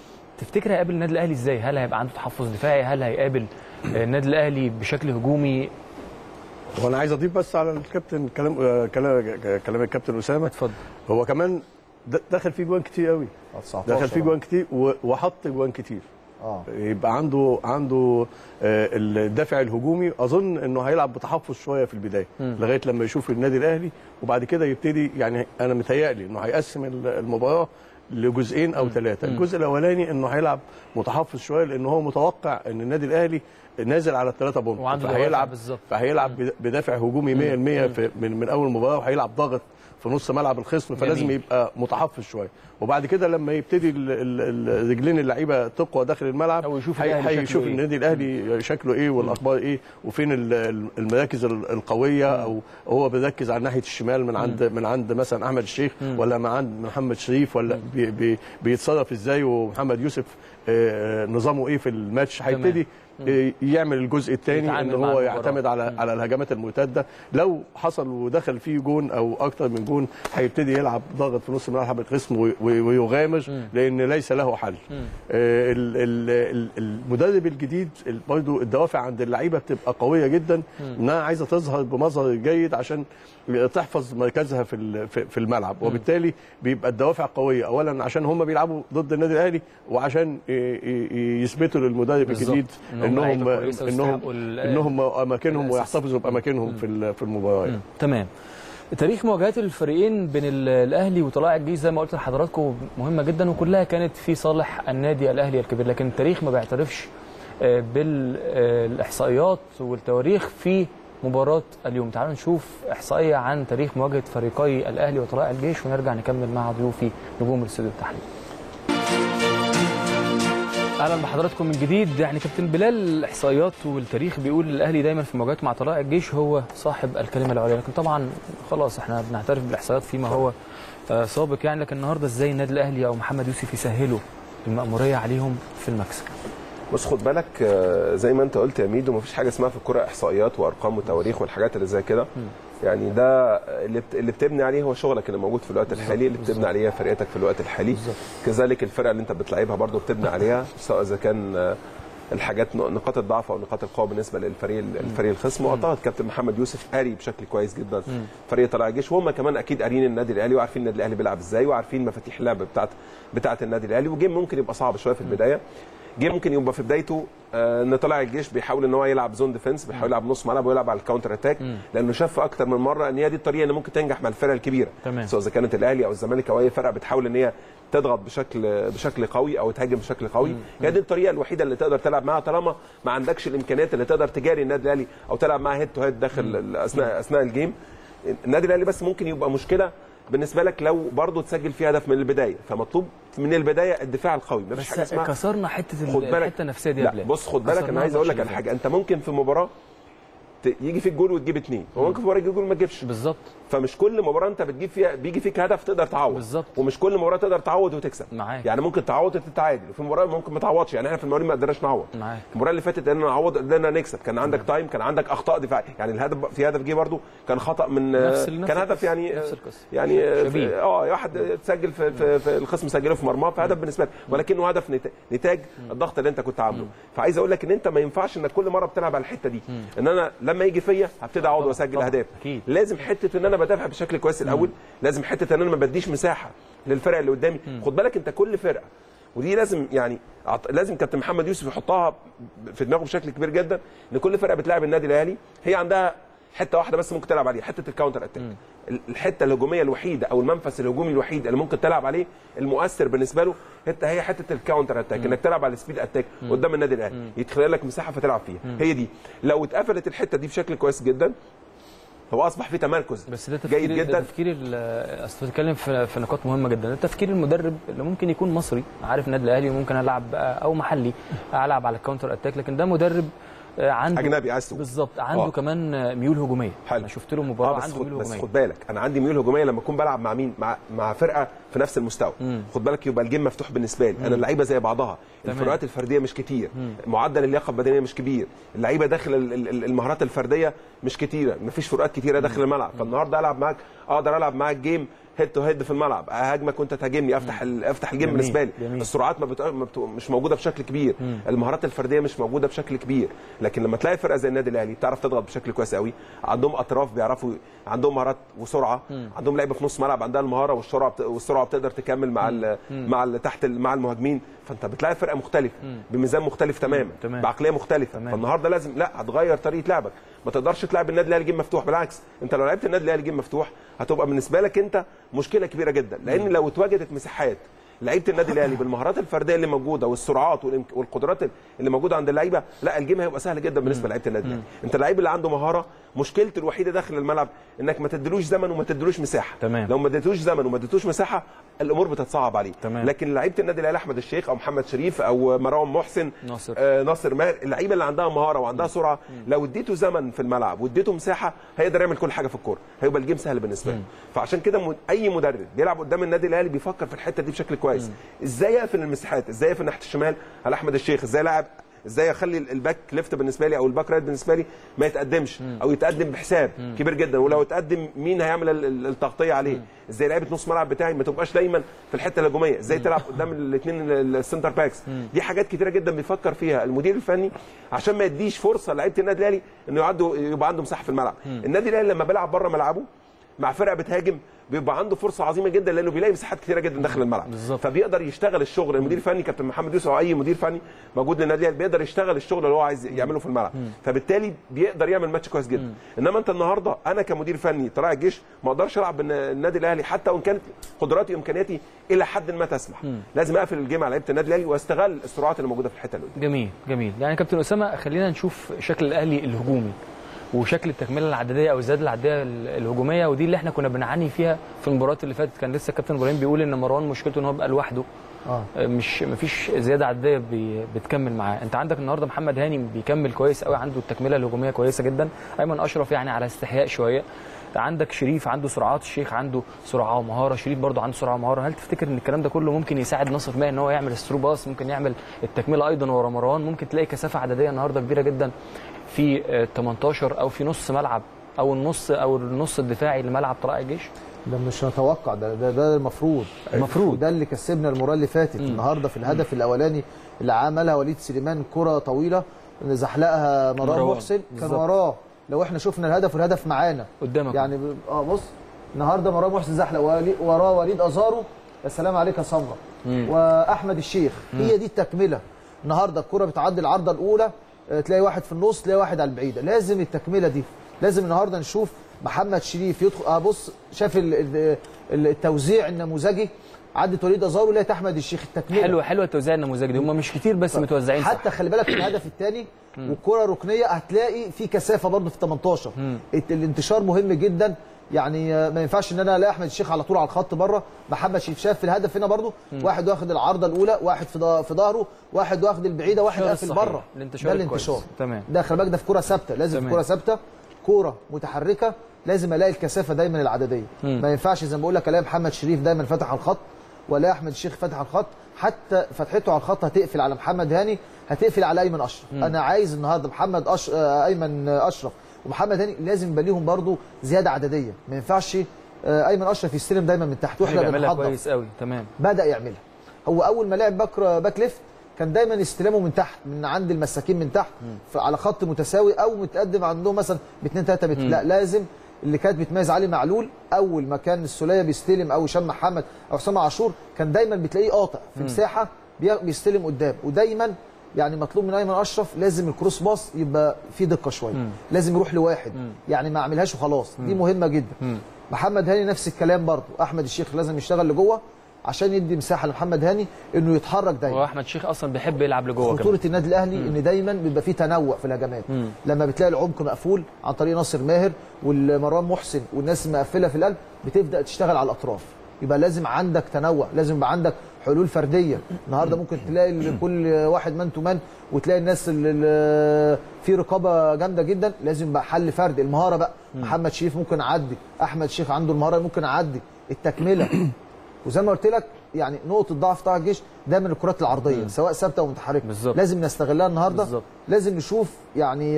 تفتكر هيقابل النادي الاهلي ازاي هل هيبقى عنده تحفظ دفاعي هل هيقابل آه، النادي الاهلي بشكل هجومي وانا عايز اضيف بس على الكابتن كلام آه، كلام كلام الكابتن اسامه اتفضل هو كمان د- دخل فيه جوان كتير قوي 19 دخل فيه جوان كتير و- وحط جوان كتير اه يبقى عنده عنده آه، الدافع الهجومي اظن انه هيلعب بتحفظ شويه في البدايه مم. لغايه لما يشوف النادي الاهلي وبعد كده يبتدي يعني انا متهيألي انه هيقسم ال- المباراه لجزئين او ثلاثه مم. الجزء الاولاني انه هيلعب متحفظ شويه لان هو متوقع ان النادي الاهلي نازل على الثلاثه بونت وعنده دوافع فهيلعب بالظبط. فهيلعب بد- بدافع هجومي 100% في من, من اول مباراه وهيلعب ضاغط في نص ملعب الخصم فلازم جميل. يبقى متحفظ شويه وبعد كده لما يبتدي ال- ال- ال- رجلين اللعيبه تقوى داخل الملعب أو يشوف هي- الأهلي شكله هيشوف إيه. النادي الاهلي شكله ايه والاخبار ايه وفين ال- ال- المراكز ال- القويه او هو بيركز على ناحيه الشمال من عند من عند مثلا احمد الشيخ ولا من عند محمد شريف ولا بي بي بيتصرف ازاي ومحمد يوسف آه، نظامه ايه في الماتش هيبتدي آه، يعمل الجزء الثاني يتعامل ان مع هو المباراة. يعتمد على على الهجمات المرتده لو حصل ودخل فيه جون او اكتر من جون هيبتدي يلعب ضاغط في نص ملعب الخصم وي- وي- ويغامر لان ليس له حل آه، ال- ال- ال- المدرب الجديد ال- برضو الدوافع عند اللعيبه بتبقى قويه جدا انها عايزه تظهر بمظهر جيد عشان تحفظ مركزها في ال- في في الملعب وبالتالي بيبقى الدوافع قويه اولا عشان هم بيلعبوا ضد النادي الاهلي وعشان ي- ي- يثبتوا للمدرب بالظبط. الجديد إنهم انهم لعيبة كويسة انهم ويستحقوا ال- انهم اماكنهم الأساس. ويحتفظوا باماكنهم في ال- في المباراه مم. تمام تاريخ مواجهات الفريقين بين ال- الاهلي وطلائع الجيش زي ما قلت لحضراتكم مهمه جدا وكلها كانت في صالح النادي الاهلي الكبير لكن التاريخ ما بيعترفش آه، بالاحصائيات والتواريخ في مباراه اليوم تعالوا نشوف احصائيه عن تاريخ مواجهه فريقي الاهلي وطلائع الجيش ونرجع نكمل مع ضيوفي نجوم الاستوديو التحليل اهلا بحضراتكم من جديد يعني كابتن بلال الاحصائيات والتاريخ بيقول الاهلي دايما في مواجهاته مع طلائع الجيش هو صاحب الكلمه العليا لكن طبعا خلاص احنا بنعترف بالاحصائيات فيما هو آه، سابق يعني لكن النهارده ازاي النادي الاهلي او محمد يوسف يسهلوا المأمورية عليهم في المكسب بص خد بالك آه، زي ما انت قلت يا ميدو مفيش حاجه اسمها في الكوره احصائيات وارقام وتواريخ والحاجات اللي زي كده يعني ده اللي بت- اللي بتبني عليه هو شغلك اللي موجود في الوقت الحالي اللي بتبني عليه فرقتك في الوقت الحالي كذلك الفرقه اللي انت بتلعبها برضو بتبني عليها سواء اذا كان آه، الحاجات نقاط الضعف او نقاط القوه بالنسبه للفريق الفريق الخصم واعتقد كابتن محمد يوسف قاري بشكل كويس جدا فريق طلائع الجيش وهم كمان اكيد قاريين النادي الاهلي وعارفين النادي الاهلي بيلعب ازاي وعارفين مفاتيح اللعب بتاعت بتاعت النادي الاهلي وجيم ممكن يبقى صعب شويه في البدايه جيم ممكن يبقى في بدايته آه، ان طلائع الجيش بيحاول ان هو يلعب زون ديفنس بيحاول يلعب نص ملعب ويلعب على الكاونتر اتاك لانه شاف اكتر من مره ان هي دي الطريقه اللي ممكن تنجح مع الفرق الكبيره تمام. سواء اذا كانت الاهلي او الزمالك او اي فرقه بتحاول ان هي تضغط بشكل بشكل قوي او تهاجم بشكل قوي هي دي الطريقه الوحيده اللي تقدر تلعب معاها طالما ما عندكش الامكانيات اللي تقدر تجاري النادي الاهلي او تلعب معاه هيد تو هيد داخل ال- اثناء اثناء الجيم النادي الاهلي بس ممكن يبقى مشكله بالنسبه لك لو برضه تسجل فيه هدف من البدايه فمطلوب من البدايه الدفاع القوي مفيش حاجه بس اسمها كسرنا حته خد بالك الحته النفسيه دي يا لا بلال بص خد بالك كسرناها انا عايز اقول لك الماتش على اللي حاجه انت ممكن في مباراه ت- يجي فيك جول وتجيب اثنين وممكن في مباراه يجي جول ما تجيبش فات. بالظبط فمش كل مباراه انت بتجيب فيها بيجي فيك هدف تقدر تعوض بالظبط. ومش كل مباراه تقدر تعوض وتكسب معاك. يعني ممكن تعوض وتتعادل وفي مباراه ممكن ما تعوضش يعني احنا في الموارد ما قدرناش نعوض معاك. المباراه اللي فاتت قدرنا نعوض قدرنا نكسب كان عندك تايم كان عندك اخطاء دفاعيه يعني الهدف في هدف جه برده كان خطا من نفس ال- نفس كان هدف القصة. يعني نفس القصة. يعني آه، شبيه. في- اه واحد سجل في, في, في الخصم سجله في مرماه فهدف بالنسبه لك ولكنه هدف نت- نتاج الضغط اللي انت كنت عامله فعايز اقول لك ان انت ما ينفعش انك كل مره بتلعب على الحته دي ان انا لما يجي فيا هبتدي اعوض واسجل طبعاً. اهداف أكيد. لازم حته ان انا بدافع بشكل كويس الاول لازم حته ان انا ما بديش مساحه للفرق اللي قدامي خد بالك انت كل فرقه ودي لازم يعني أعت- لازم كابتن محمد يوسف يحطها في دماغه بشكل كبير جدا ان كل فرقه بتلعب النادي الاهلي هي عندها حته واحده بس ممكن تلعب عليها حته الكاونتر اتاك ال- الحته الهجوميه الوحيده او المنفذ الهجومي الوحيد اللي ممكن تلعب عليه المؤثر بالنسبه له حته هي حته الكاونتر اتاك انك تلعب على السبيد اتاك قدام النادي الاهلي يتخلق لك مساحه فتلعب فيها هي دي لو اتقفلت الحته دي بشكل كويس جدا هو اصبح في تمركز بس ده تفكير جيد ده جدا تفكير ال- اصل بتتكلم في في نقاط مهمه جدا ده تفكير المدرب اللي ممكن يكون مصري عارف النادي الاهلي وممكن العب بقى- او محلي العب على الكاونتر اتاك لكن ده مدرب آه، عنده أجنبي عايز تقول. بالظبط عنده آه. كمان آه، ميول هجوميه حلو. انا شفت له مباراه اه بس عنده خد ميول بس هجوميه خد بالك انا عندي ميول هجوميه لما اكون بلعب مع مين مع مع فرقه في نفس المستوى خد بالك يبقى الجيم مفتوح بالنسبه لي انا اللعيبه زي بعضها تمام. الفروقات الفرديه مش كتير معدل اللياقه البدنيه مش كبير اللعيبه داخل ال- ال- المهارات الفرديه مش كتيره مفيش فروقات كتيره داخل الملعب فالنهارده العب معاك اقدر العب معاك جيم هيد تو هيد في الملعب اهاجمك وانت تهاجمني افتح ال- افتح الجيم جميل، بالنسبه لي جميل. السرعات ما, بت... ما بت... مش موجوده بشكل كبير المهارات الفرديه مش موجوده بشكل كبير لكن لما تلاقي فرقه زي النادي الاهلي بتعرف تضغط بشكل كويس قوي عندهم اطراف بيعرفوا عندهم مهارات وسرعه عندهم لعيبه في نص ملعب عندها المهاره والسرعه بت... والسرعه بتقدر تكمل مع ال... مع ال... تحت ال... مع المهاجمين فانت بتلاقي فرقه مختلفه بميزان مختلف تماما تمام. بعقليه مختلفه تمام. فالنهارده لازم لا هتغير طريقه لعبك ما تقدرش تلعب النادي الاهلي جيم مفتوح بالعكس انت لو لعبت النادي الاهلي جيم مفتوح هتبقى بالنسبه لك انت مشكله كبيره جدا لان لو اتواجدت مساحات لعيبه النادي الاهلي بالمهارات الفرديه اللي موجوده والسرعات والإمك- والقدرات اللي موجوده عند اللعيبه لا الجيم هيبقى سهل جدا بالنسبه لعيبه النادي الاهلي انت اللعيب اللي عنده مهاره مشكلته الوحيده داخل الملعب انك ما تديلوش زمن وما تديلوش مساحه تمام. لو ما اديتوش زمن وما اديتوش مساحه الامور بتتصعب عليه تمام. لكن لعيبه النادي الاهلي احمد الشيخ او محمد شريف او مروان محسن ناصر. آه ناصر ماهر اللعيبه اللي عندها مهاره وعندها سرعه لو اديته زمن في الملعب واديته مساحه هيقدر يعمل كل حاجه في الكوره هيبقى الجيم سهل بالنسبه له فعشان كده م- اي مدرب بيلعب قدام النادي الاهلي بيفكر في الحته دي بشكل كويس ازاي اقفل المساحات ازاي اقفل ناحيه الشمال على احمد الشيخ ازاي لاعب ازاي اخلي ال- الباك ليفت بالنسبه لي او الباك رايت بالنسبه لي ما يتقدمش او يتقدم بحساب كبير جدا ولو اتقدم مين هيعمل ال- ال- التغطيه عليه ازاي لعيبه نص ملعب بتاعي ما تبقاش دايما في الحته الهجوميه ازاي تلعب قدام الاثنين السنتر باكس دي حاجات كتيره جدا بيفكر فيها المدير الفني عشان ما يديش فرصه لعيبه النادي الاهلي انه يعدوا يبقى عنده مساحه في الملعب النادي الاهلي لما بيلعب بره ملعبه مع فرقه بتهاجم بيبقى عنده فرصه عظيمه جدا لانه بيلاقي مساحات كتيره جدا داخل الملعب بالظبط. فبيقدر يشتغل الشغل المدير الفني كابتن محمد يوسف او اي مدير فني موجود للنادي الاهلي بيقدر يشتغل الشغل اللي هو عايز يعمله في الملعب فبالتالي بيقدر يعمل ماتش كويس جدا انما انت النهارده انا كمدير فني طلائع الجيش ما اقدرش العب بالنادي الاهلي حتى وان كانت قدراتي وامكانياتي الى حد ما تسمح لازم اقفل الجيم على لعيبه النادي الاهلي واستغل السرعات اللي موجوده في الحته اللي قدام جميل جميل يعني كابتن اسامه خلينا نشوف شكل الاهلي الهجومي وشكل التكمله العدديه او الزياده العدديه ال- الهجوميه ودي اللي احنا كنا بنعاني فيها في المباريات اللي فاتت كان لسه الكابتن ابراهيم بيقول ان مروان مشكلته ان هو بقى لوحده اه مش مفيش زياده عدديه بي بتكمل معاه انت عندك النهارده محمد هاني بيكمل كويس قوي عنده التكمله الهجوميه كويسه جدا ايمن اشرف يعني على استحياء شويه عندك شريف عنده سرعات الشيخ عنده سرعه ومهاره شريف برضه عنده سرعه ومهاره هل تفتكر ان الكلام ده كله ممكن يساعد ناصر ماهر ان هو يعمل الثرو باس ممكن يعمل التكمله ايضا ورا مروان ممكن تلاقي كثافه عدديه النهارده كبيره جدا في آه، 18 او في نص ملعب او النص او النص الدفاعي لملعب طلائع الجيش ده مش نتوقع ده ده, ده المفروض المفروض. وده اللي كسبنا المباراه اللي فاتت النهارده في الهدف الاولاني اللي عملها وليد سليمان كره طويله زحلقها مروان مروان. محسن كان بالظبط. وراه لو احنا شفنا الهدف والهدف معانا قدامك يعني ب- اه بص النهارده مروان محسن زحلق ولي- وراه وليد ازارو السلام عليك يا سمره واحمد الشيخ هي دي التكمله النهارده الكره بتعدي العارضه الاولى آه، تلاقي واحد في النص تلاقي واحد على البعيده لازم التكمله دي لازم النهارده نشوف محمد شريف يدخل اه بص شاف ال- ال- ال- التوزيع النموذجي عدت وليد ازارو لقيت احمد الشيخ التكمله حلوه حلوه التوزيع النموذجي دي هم مش كتير بس متوزعين صح حتى خلي بالك في الهدف الثاني والكره ركنيه هتلاقي في كثافه برضه في 18 الت- الانتشار مهم جدا يعني آه، ما ينفعش ان انا الاقي احمد الشيخ على طول على الخط بره محمد شريف شاف في الهدف هنا برضه واحد واخد العارضه الاولى واحد في ض- في ظهره واحد واخد البعيده واحد الانتشار قافل الصحيح. بره الانتشار ده الكويس. الانتشار تمام. ده خلي بالك ده في كره ثابته لازم في تمام. كره ثابته كوره متحركه لازم الاقي الكثافه دايما العدديه ما ينفعش زي ما بقول لك الاقي محمد شريف دايما فاتح على الخط ولا احمد الشيخ فاتح على الخط حتى فتحته على الخط هتقفل على محمد هاني هتقفل على ايمن اشرف انا عايز النهارده محمد أش... آه، ايمن اشرف ومحمد هاني لازم يبقى ليهم برضو زياده عدديه ما ينفعش آه، ايمن اشرف يستلم دايما من تحت واحنا بيعملها بنحضر كويس قوي تمام بدا يعملها هو اول ما لعب باك باك ليفت كان دايما استلامه من تحت من عند المساكين من تحت ف- على خط متساوي او متقدم عندهم مثلا ب 2 3 متر لا لازم اللي كانت بتميز علي معلول اول ما كان السوليه بيستلم او هشام محمد او حسام عاشور كان دايما بتلاقيه قاطع في مساحه بي- بيستلم قدام ودايما يعني مطلوب من ايمن اشرف لازم الكروس باص يبقى فيه دقه شويه لازم يروح لواحد يعني ما اعملهاش وخلاص دي مهمه جدا محمد هاني نفس الكلام برضو احمد الشيخ لازم يشتغل لجوه عشان يدي مساحه لمحمد هاني انه يتحرك دايما هو احمد شيخ اصلا بيحب يلعب لجوه كمان خطوره النادي الاهلي ان دايما بيبقى فيه تنوع في الهجمات لما بتلاقي العمق مقفول عن طريق ناصر ماهر والمروان محسن والناس مقفله في القلب بتبدا تشتغل على الاطراف يبقى لازم عندك تنوع لازم يبقى عندك حلول فرديه النهارده ممكن تلاقي كل واحد مان تو مان وتلاقي الناس اللي اللي في رقابه جامده جدا لازم يبقى حل فردي المهاره بقى محمد شريف ممكن اعدي احمد شيخ عنده المهاره ممكن اعدي التكمله وزي ما قلت لك يعني نقطه ضعف بتاع الجيش دايما الكرات العرضيه سواء ثابته او متحركه بالظبط. لازم نستغلها النهارده بالظبط. لازم نشوف يعني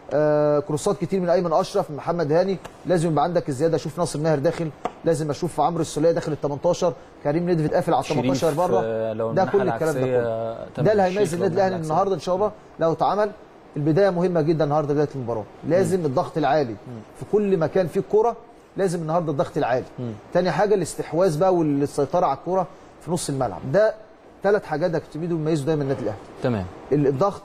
آه كروسات كتير من ايمن اشرف من محمد هاني لازم يبقى عندك الزياده اشوف ناصر ماهر داخل لازم اشوف عمرو السوليه داخل ال 18 كريم ندفد قافل على ال 18 شريف، بره آه، لو ده الناحية كل الكلام ده العكسية كله تم ده اللي الشيخ هيميز لو النادي الاهلي العكسية. النهارده ان شاء الله لو اتعمل البدايه مهمه جدا النهارده بدايه المباراه لازم الضغط العالي في كل مكان فيه الكوره لازم النهارده الضغط العالي تاني حاجه الاستحواذ بقى والسيطره على الكوره في نص الملعب ده ثلاث حاجات يا كابتن ميدو بيميزوا دايما النادي الاهلي تمام الضغط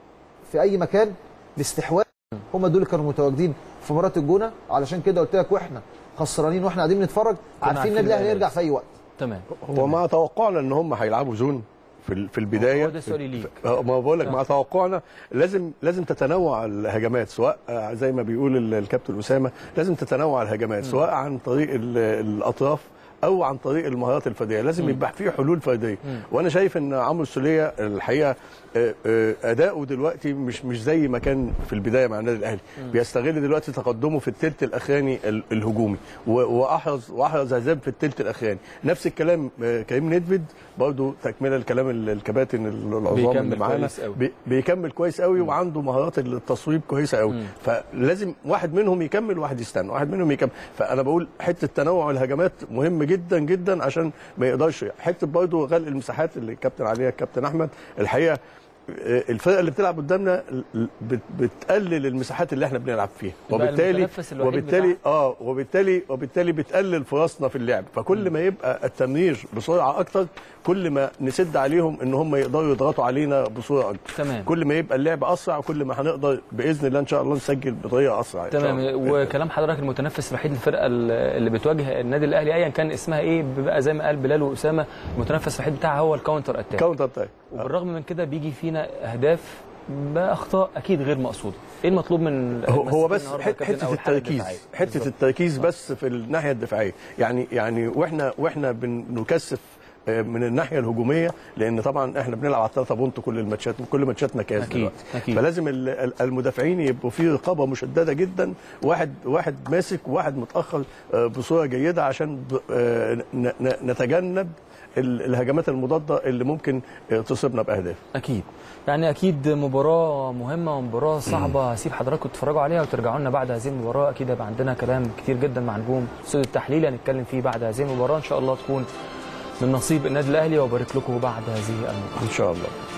في اي مكان الاستحواذ هم دول اللي كانوا متواجدين في مباراه الجونه علشان كده قلت لك واحنا خسرانين واحنا قاعدين نتفرج عارفين عارفين النادي الاهلي ده يرجع في اي وقت تمام هو مع توقعنا ان هم هيلعبوا زون في ال- في البدايه هو ده سؤالي ليك. آه، ما بقول لك مع توقعنا لازم لازم تتنوع الهجمات سواء آه، زي ما بيقول ال- الكابتن اسامه لازم تتنوع الهجمات سواء عن طريق ال- الاطراف او عن طريق المهارات الفرديه لازم يبقى في حلول فرديه وانا شايف ان عمرو السوليه الحقيقه آه، آه، اداؤه دلوقتي مش مش زي ما كان في البدايه مع النادي الاهلي بيستغل دلوقتي تقدمه في الثلث الاخراني ال- الهجومي و- واحرز واحرز اهداف في الثلث الاخراني نفس الكلام آه، كريم ندفد برضه تكمله الكلام ال- الكباتن العظام بيكمل اللي معانا كويس أوي. بي- بيكمل كويس قوي وعنده مهارات التصويب كويسه قوي فلازم واحد منهم يكمل واحد يستنى واحد منهم يكمل فانا بقول حته تنوع الهجمات مهم جدا جدا عشان ما يقدرش حته برضه غلق المساحات اللي الكابتن عليها الكابتن احمد الحقيقه آه، الفرقه اللي بتلعب قدامنا بت- بتقلل المساحات اللي احنا بنلعب فيها يبقى وبالتالي المتنفس الوحيد وبالتالي اه وبالتالي وبالتالي بتقلل فرصنا في اللعب فكل ما يبقى التمرير بسرعه اكتر كل ما نسد عليهم ان هم يقدروا يضغطوا علينا بصوره اكتر تمام. كل ما يبقى اللعب اسرع كل ما هنقدر باذن الله ان شاء الله نسجل بطريقه اسرع إن شاء تمام الله. وكلام حضرتك المتنفس الوحيد للفرقه اللي بتواجه النادي الاهلي ايا كان اسمها ايه بيبقى زي ما قال بلال واسامه المتنفس الوحيد بتاعها هو الكاونتر اتاك كاونتر تايم وبالرغم من كده بيجي فينا اهداف باخطاء اكيد غير مقصوده ايه المطلوب من هو هو المسؤولين بس النهاردة يا حت- كابتن حته أو الحالة التركيز الدفاعية؟ حته بالظبط. التركيز بس في الناحيه الدفاعيه يعني يعني واحنا واحنا بنكثف آه، من الناحيه الهجوميه لان طبعا احنا بنلعب على 3 بونت كل الماتشات كل ماتشاتنا كاس أكيد، دلوقتي أكيد. فلازم ال- ال- المدافعين يبقوا في رقابه مشدده جدا واحد واحد ماسك وواحد متاخر آه، بصوره جيده عشان ب- آه، ن- ن- نتجنب ال- الهجمات المضاده اللي ممكن آه، تصيبنا باهداف اكيد يعني اكيد مباراه مهمه ومباراه صعبه هسيب حضراتكم تتفرجوا عليها وترجعوا لنا بعد هذه المباراه اكيد هيبقى عندنا كلام كتير جدا مع نجوم استوديو التحليل هنتكلم فيه بعد هذه المباراه ان شاء الله تكون من نصيب النادي الاهلي وبارك لكم بعد هذه المباراه ان شاء الله